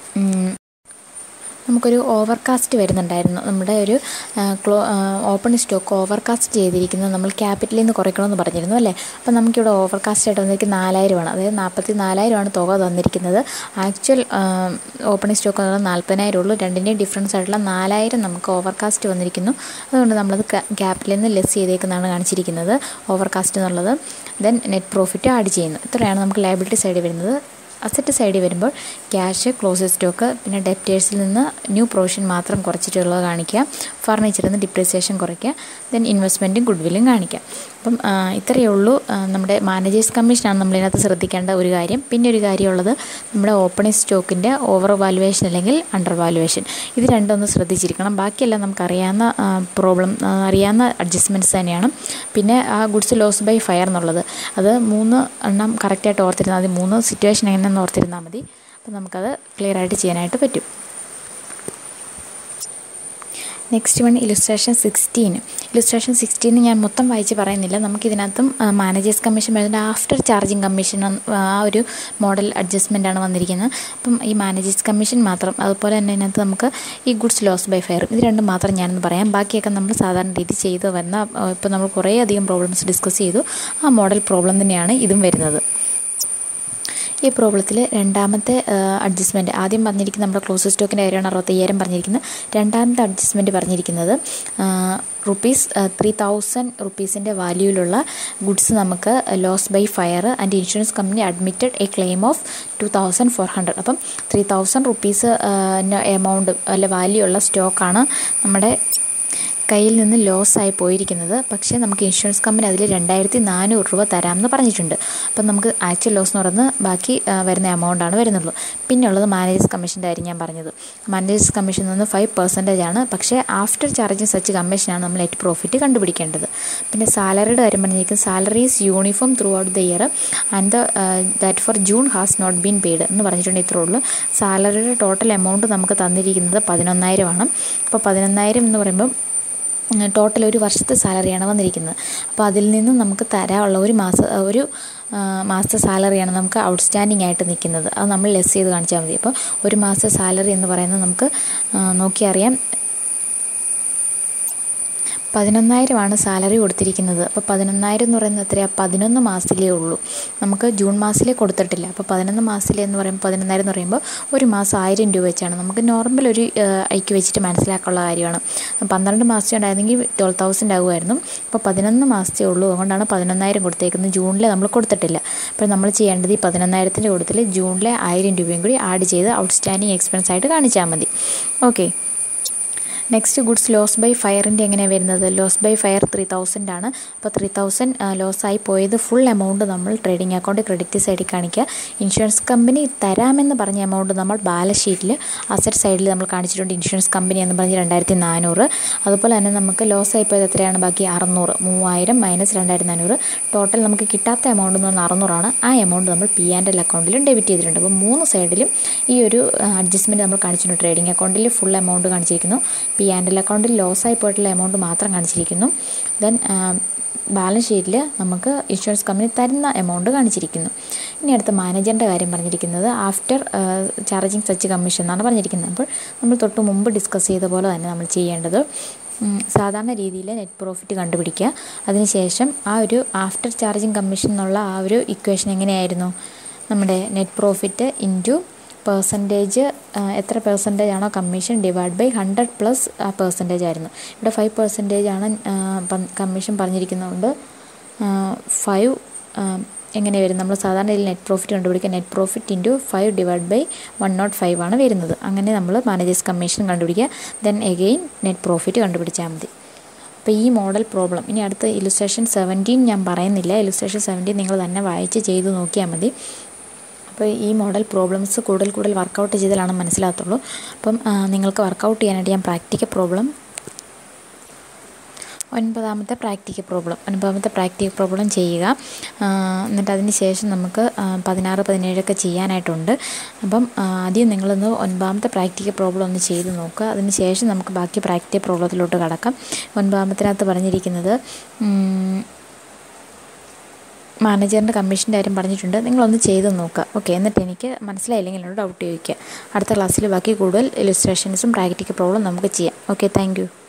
നമുക്കൊരു ഓവർകാസ്റ്റ് വരുന്നുണ്ടായിരുന്നു നമ്മുടെ ഒരു ക്ലോ ഓപ്പൺ സ്റ്റോക്ക് ഓവർകാസ്റ്റ് ചെയ്തിരിക്കുന്നത് നമ്മൾ ക്യാപിറ്റലിൽ നിന്ന് കുറയ്ക്കണമെന്ന് പറഞ്ഞിരുന്നു അല്ലേ അപ്പോൾ നമുക്കിവിടെ ഓവർകാസ്റ്റ് ആയിട്ട് വന്നിരിക്കുന്നത് നാലായിരമാണ് അതായത് നാൽപ്പത്തി നാലായിരമാണ് തുക തന്നിരിക്കുന്നത് ആക്ച്വൽ ഓപ്പൺ സ്റ്റോക്ക് എന്ന് പറഞ്ഞാൽ നാൽപ്പതിനായിരം ഉള്ളൂ രണ്ടിൻ്റെയും ഡിഫറൻസ് ആയിട്ടുള്ള നാലായിരം നമുക്ക് ഓവർകാസ്റ്റ് വന്നിരിക്കുന്നു അതുകൊണ്ട് നമ്മളത് ക്യാപിറ്റലിൽ നിന്ന് ലെസ് ചെയ്തേക്കുന്നതാണ് കാണിച്ചിരിക്കുന്നത് ഓവർകാസ്റ്റ് എന്നുള്ളത് ദെൻ നെറ്റ് പ്രോഫിറ്റ് ആഡ് ചെയ്യുന്നു ഇത്രയാണ് നമുക്ക് ലയബിലിറ്റി സൈഡിൽ വരുന്നത് അസറ്റ് സൈഡിൽ വരുമ്പോൾ ക്യാഷ് ക്ലോസ് സ്റ്റോക്ക് പിന്നെ ഡെപ്റ്റേഴ്സിൽ നിന്ന് ന്യൂ പ്രൊവിഷൻ മാത്രം കുറച്ചിട്ടുള്ളത് കാണിക്കുക ഫർണിച്ചറിൽ നിന്ന് ഡിപ്രിസിയേഷൻ കുറയ്ക്കുക ദെൻ ഇൻവെസ്റ്റ്മെൻറ്റും ഗുഡ്വില്ലും കാണിക്കുക അപ്പം ഇത്രയേ ഉള്ളൂ നമ്മുടെ മാനേജേഴ്സ് കമ്മീഷനാണ് നമ്മളിതിനകത്ത് ശ്രദ്ധിക്കേണ്ട ഒരു കാര്യം പിന്നെ ഒരു കാര്യമുള്ളത് നമ്മുടെ ഓപ്പണിംഗ് സ്റ്റോക്കിൻ്റെ ഓവർ വാലുവേഷൻ അല്ലെങ്കിൽ അണ്ടർ വാലുവേഷൻ ഇത് രണ്ടൊന്ന് ശ്രദ്ധിച്ചിരിക്കണം ബാക്കിയെല്ലാം നമുക്കറിയാവുന്ന പ്രോബ്ലം അറിയാവുന്ന അഡ്ജസ്റ്റ്മെൻറ്റ്സ് തന്നെയാണ് പിന്നെ ആ ഗുഡ്സ് ലോസ് ബൈ ഫയർ എന്നുള്ളത് അത് മൂന്ന് എണ്ണം കറക്റ്റായിട്ട് ഓർത്തിരുന്നാൽ മതി മൂന്ന് സിറ്റുവേഷൻ എങ്ങനെയെന്ന് ഓർത്തിരുന്നാൽ മതി അപ്പോൾ നമുക്കത് ക്ലിയർ ആയിട്ട് ചെയ്യാനായിട്ട് പറ്റും next one illustration sixteen illustration sixteen ഞാൻ മൊത്തം വായിച്ച് പറയുന്നില്ല നമുക്കിതിനകത്തും മാനേജേഴ്സ് കമ്മീഷൻ വരുന്നത് ആഫ്റ്റർ ചാർജിങ് കമ്മീഷൻ ആ ഒരു മോഡൽ അഡ്ജസ്റ്റ്മെൻ്റ് ആണ് വന്നിരിക്കുന്നത് അപ്പം ഈ മാനേജേഴ്സ് കമ്മീഷൻ മാത്രം അതുപോലെ തന്നെ ഇതിനകത്ത് നമുക്ക് ഈ ഗുഡ്സ് ലോസ് ബൈ ഫയർ ഇത് രണ്ടും മാത്രം ഞാനൊന്ന് പറയാം ബാക്കിയൊക്കെ നമ്മൾ സാധാരണ രീതി ചെയ്ത് വരുന്ന ഇപ്പോൾ നമ്മൾ കുറേ അധികം പ്രോബ്ലംസ് ഡിസ്കസ് ചെയ്തു ആ മോഡൽ പ്രോബ്ലം തന്നെയാണ് ഇതും വരുന്നത് ഈ പ്രോബ്ലത്തിൽ രണ്ടാമത്തെ അഡ്ജസ്റ്റ്മെൻറ്റ് ആദ്യം പറഞ്ഞിരിക്കുന്ന നമ്മുടെ ക്ലോസ് സ്റ്റോക്കിൻ്റെ കാര്യമാണ് അറുപത്തയ്യായിരം പറഞ്ഞിരിക്കുന്നത് രണ്ടാമത്തെ അഡ്ജസ്റ്റ്മെൻറ്റ് പറഞ്ഞിരിക്കുന്നത് റുപ്പീസ് ത്രീ തൗസൻഡ് റുപ്പീസിൻ്റെ വാല്യൂയിലുള്ള ഗുഡ്സ് നമുക്ക് loss by fire and insurance company admitted a claim of two thousand four hundred അപ്പം ത്രീ തൗസൻഡ് റുപ്പീസ് എമൗണ്ട് അല്ല വാല്യൂ ഉള്ള സ്റ്റോക്കാണ് നമ്മുടെ കയ്യിൽ നിന്ന് ലോസായി പോയിരിക്കുന്നത് പക്ഷേ നമുക്ക് ഇൻഷുറൻസ് കമ്പനി അതിൽ രണ്ടായിരത്തി നാനൂറ് രൂപ തരാമെന്ന് പറഞ്ഞിട്ടുണ്ട് അപ്പം നമുക്ക് ആക്ച്വൽ ലോസ് എന്ന് പറയുന്നത് ബാക്കി വരുന്ന എമൗണ്ടാണ് വരുന്നുള്ളൂ പിന്നെ ഉള്ളത് മാനേജേഴ്സ് കമ്മീഷൻ്റെ കാര്യം ഞാൻ പറഞ്ഞത് മാനേജേഴ്സ് കമ്മീഷൻ നിന്ന് ഫൈവ് പെർസെൻറ്റേജ് ആണ് പക്ഷേ ആഫ്റ്റർ ചാർജിങ് സച്ച് കമ്മീഷനാണ് നമ്മൾ നെറ്റ് പ്രോഫിറ്റ് കണ്ടുപിടിക്കേണ്ടത് പിന്നെ സാലറിയുടെ കാര്യം പറഞ്ഞിരിക്കുന്നത് salary is uniform throughout the year and the that for June has not been paid എന്ന് പറഞ്ഞിട്ടുണ്ട് ഇത്രേ ഉള്ളൂ സാലറിയുടെ ടോട്ടൽ എമൗണ്ട് നമുക്ക് തന്നിരിക്കുന്നത് പതിനൊന്നായിരമാണ് അപ്പോൾ പതിനൊന്നായിരം എന്ന് പറയുമ്പോൾ ടോട്ടൽ ഒരു വർഷത്തെ സാലറിയാണ് വന്നിരിക്കുന്നത് അപ്പോൾ അതിൽ നിന്ന് നമുക്ക് തരാനുള്ള ഒരു മാസ ഒരു മാസത്തെ സാലറിയാണ് നമുക്ക് ഔട്ട്സ്റ്റാൻഡിംഗ് ആയിട്ട് നിൽക്കുന്നത് അത് നമ്മൾ ലെസ് ചെയ്ത് കാണിച്ചാൽ മതി അപ്പോൾ ഒരു മാസത്തെ സാലറി എന്ന് പറയുന്നത് നമുക്ക് നോക്കിയറിയാം പതിനൊന്നായിരമാണ് സാലറി കൊടുത്തിരിക്കുന്നത് അപ്പോൾ പതിനൊന്നായിരം എന്ന് പറയുന്നത് എത്രയാണ് പതിനൊന്ന് മാസത്തിലേ ഉള്ളൂ നമുക്ക് ജൂൺ മാസത്തിലേ കൊടുത്തിട്ടില്ല അപ്പോൾ പതിനൊന്ന് മാസത്തിലേ എന്ന് പറയുമ്പോൾ പതിനൊന്നായിരം എന്ന് പറയുമ്പോൾ ഒരു മാസം ആയിരം രൂപ വെച്ചാണ് നമുക്ക് നോർമൽ ഒരു ഐക്ക് വെച്ചിട്ട് മനസ്സിലാക്കാനുള്ള കാര്യമാണ് പന്ത്രണ്ട് മാസത്തെ ഉണ്ടായിരുന്നെങ്കിൽ ട്വൽവ് തൗസൻഡ് ആകുമായിരുന്നു അപ്പോൾ പതിനൊന്ന് മാസത്തേ ഉള്ളൂ അതുകൊണ്ടാണ് പതിനൊന്നായിരം കൊടുത്തേക്കുന്നത് ജൂണിൽ നമ്മൾ കൊടുത്തിട്ടില്ല അപ്പോൾ നമ്മൾ ചെയ്യേണ്ടത് ഈ പതിനൊന്നായിരത്തിൻ്റെ കൂട്ടത്തിൽ ജൂണിലെ ആയിരം രൂപയും കൂടി ആഡ് ചെയ്ത് ഔട്ട്സ്റ്റാൻഡിങ് എക്സ്പെൻസ് ആയിട്ട് കാണിച്ചാൽ മതി okay next goods loss by ഫയറിൻ്റെ എങ്ങനെയാണ് വരുന്നത് loss by fire three thousand ആണ് അപ്പോൾ ത്രീ തൗസൻഡ് ലോസായി പോയത് ഫുൾ എമൗണ്ട് നമ്മൾ ട്രേഡിംഗ് അക്കൗണ്ട് ക്രെഡിറ്റ് സൈഡിൽ കാണിക്കുക ഇൻഷുറൻസ് കമ്പനി തരാമെന്ന് പറഞ്ഞ എമൗണ്ട് നമ്മൾ ബാലൻസ് ഷീറ്റിൽ അസറ്റ് സൈഡിൽ നമ്മൾ കാണിച്ചിട്ടുണ്ട് ഇൻഷുറൻസ് കമ്പനി എന്ന് പറഞ്ഞ് രണ്ടായിരത്തി നാനൂറ് അതുപോലെ തന്നെ നമുക്ക് ലോസ് ആയി പോയത് എത്രയാണ് ബാക്കി അറുന്നൂറ് മൂവായിരം മൈനസ് രണ്ടായിരത്തി നാനൂറ് ടോട്ടൽ നമുക്ക് കിട്ടാത്ത എമൗണ്ട് എന്ന് പറഞ്ഞാൽ അറുന്നൂറാണ് ആ എമൗണ്ട് നമ്മൾ പി ആൻഡ് എൽ അക്കൗണ്ടിലും ഡെബിറ്റ് ചെയ്തിട്ടുണ്ട് അപ്പോൾ മൂന്ന് സൈഡിലും ഈ ഒരു അഡ്ജസ്റ്റ്മെൻറ്റ് നമ്മൾ കാണിച്ചിട്ടുണ്ട് ട്രേഡിംഗ് അക്കൗണ്ടിൽ ഫുൾ എമൗണ്ട് കാണിച്ചിരിക്കുന്നു പി ആൻഡ് എൽ അക്കൗണ്ടിൽ ലോസായി പോയിട്ടുള്ള എമൗണ്ട് മാത്രം കാണിച്ചിരിക്കുന്നു ദെൻ ബാലൻസ് ഷീറ്റിൽ നമുക്ക് ഇൻഷുറൻസ് കമ്പനി തരുന്ന എമൗണ്ട് കാണിച്ചിരിക്കുന്നു ഇനി അടുത്ത മാനേജറിൻ്റെ കാര്യം പറഞ്ഞിരിക്കുന്നത് ആഫ്റ്റർ ചാർജിങ് സച്ച് കമ്മീഷൻ എന്നാണ് പറഞ്ഞിരിക്കുന്നത് അപ്പോൾ നമ്മൾ തൊട്ട് മുമ്പ് ഡിസ്കസ് ചെയ്ത പോലെ തന്നെ നമ്മൾ ചെയ്യേണ്ടത് സാധാരണ രീതിയിൽ നെറ്റ് പ്രോഫിറ്റ് കണ്ടുപിടിക്കുക അതിനുശേഷം ആ ഒരു ആഫ്റ്റർ ചാർജിങ് കമ്മീഷൻ എന്നുള്ള ആ ഒരു ഇക്വേഷൻ എങ്ങനെയായിരുന്നു നമ്മുടെ നെറ്റ് പ്രോഫിറ്റ് ഇൻറ്റു പെർസെൻറ്റേജ് എത്ര പെർസെൻറ്റേജ് ആണോ commission divide by hundred plus ആ പെർസെൻറ്റേജ് ആയിരുന്നു ഇവിടെ ഫൈവ് പെർസെൻറ്റേജ് ആണ് കമ്മീഷൻ പറഞ്ഞിരിക്കുന്നതുകൊണ്ട് ഫൈവ് എങ്ങനെ വരും നമ്മൾ സാധാരണ ഇതിൽ നെറ്റ് പ്രോഫിറ്റ് കണ്ടുപിടിക്കുക net profit into five divide by one nought five ആണ് വരുന്നത് അങ്ങനെ നമ്മൾ മാനേജേഴ്സ് കമ്മീഷൻ കണ്ടുപിടിക്കുക ദെൻ എഗെയിൻ നെറ്റ് പ്രോഫിറ്റ് കണ്ടുപിടിച്ചാൽ മതി അപ്പോൾ ഈ മോഡൽ പ്രോബ്ലം ഇനി അടുത്ത ഇലുസ്ട്രേഷൻ സെവൻറ്റീൻ ഞാൻ പറയുന്നില്ല ഇലുസ്ട്രേഷൻ സെവൻറ്റീൻ നിങ്ങൾ തന്നെ വായിച്ച് ചെയ്ത് നോക്കിയാൽ മതി അപ്പോൾ ഈ മോഡൽ പ്രോബ്ലംസ് കൂടുതൽ കൂടുതൽ വർക്കൗട്ട് ചെയ്താലാണ് മനസ്സിലാകത്തുള്ളൂ അപ്പം നിങ്ങൾക്ക് വർക്കൗട്ട് ചെയ്യാനായിട്ട് ഞാൻ പ്രാക്ടിക്കൽ പ്രോബ്ലം ഒൻപതാമത്തെ പ്രാക്ടിക്കൽ പ്രോബ്ലം ഒൻപതാമത്തെ പ്രാക്ടിക്കൽ പ്രോബ്ലം ചെയ്യുക എന്നിട്ട് അതിന് ശേഷം നമുക്ക് പതിനാറ് പതിനേഴൊക്കെ ചെയ്യാനായിട്ടുണ്ട് അപ്പം ആദ്യം നിങ്ങളൊന്ന് ഒൻപതാമത്തെ പ്രാക്ടിക്കൽ പ്രോബ്ലം ഒന്ന് ചെയ്ത് നോക്കുക അതിന് ശേഷം നമുക്ക് ബാക്കി പ്രാക്ടിക്കൽ പ്രോബ്ലത്തിലോട്ട് കടക്കാം ഒൻപതാമത്തിനകത്ത് പറഞ്ഞിരിക്കുന്നത് മാനേജറിൻ്റെ കമ്മീഷൻ്റെ കാര്യം പറഞ്ഞിട്ടുണ്ട് നിങ്ങളൊന്ന് ചെയ്ത് നോക്കുക ഓക്കെ എന്നിട്ട് എനിക്ക് മനസ്സിലായില്ലെങ്കിൽ എന്നോട് ഡൗട്ട് ചോദിക്കുക അടുത്ത ക്ലാസ്സിൽ ബാക്കി കൂടുതൽ ഇലുസ്ട്രേഷൻസും പ്രാക്ടിക്കൽ പ്രോബ്ലം നമുക്ക് ചെയ്യാം ഓക്കെ താങ്ക്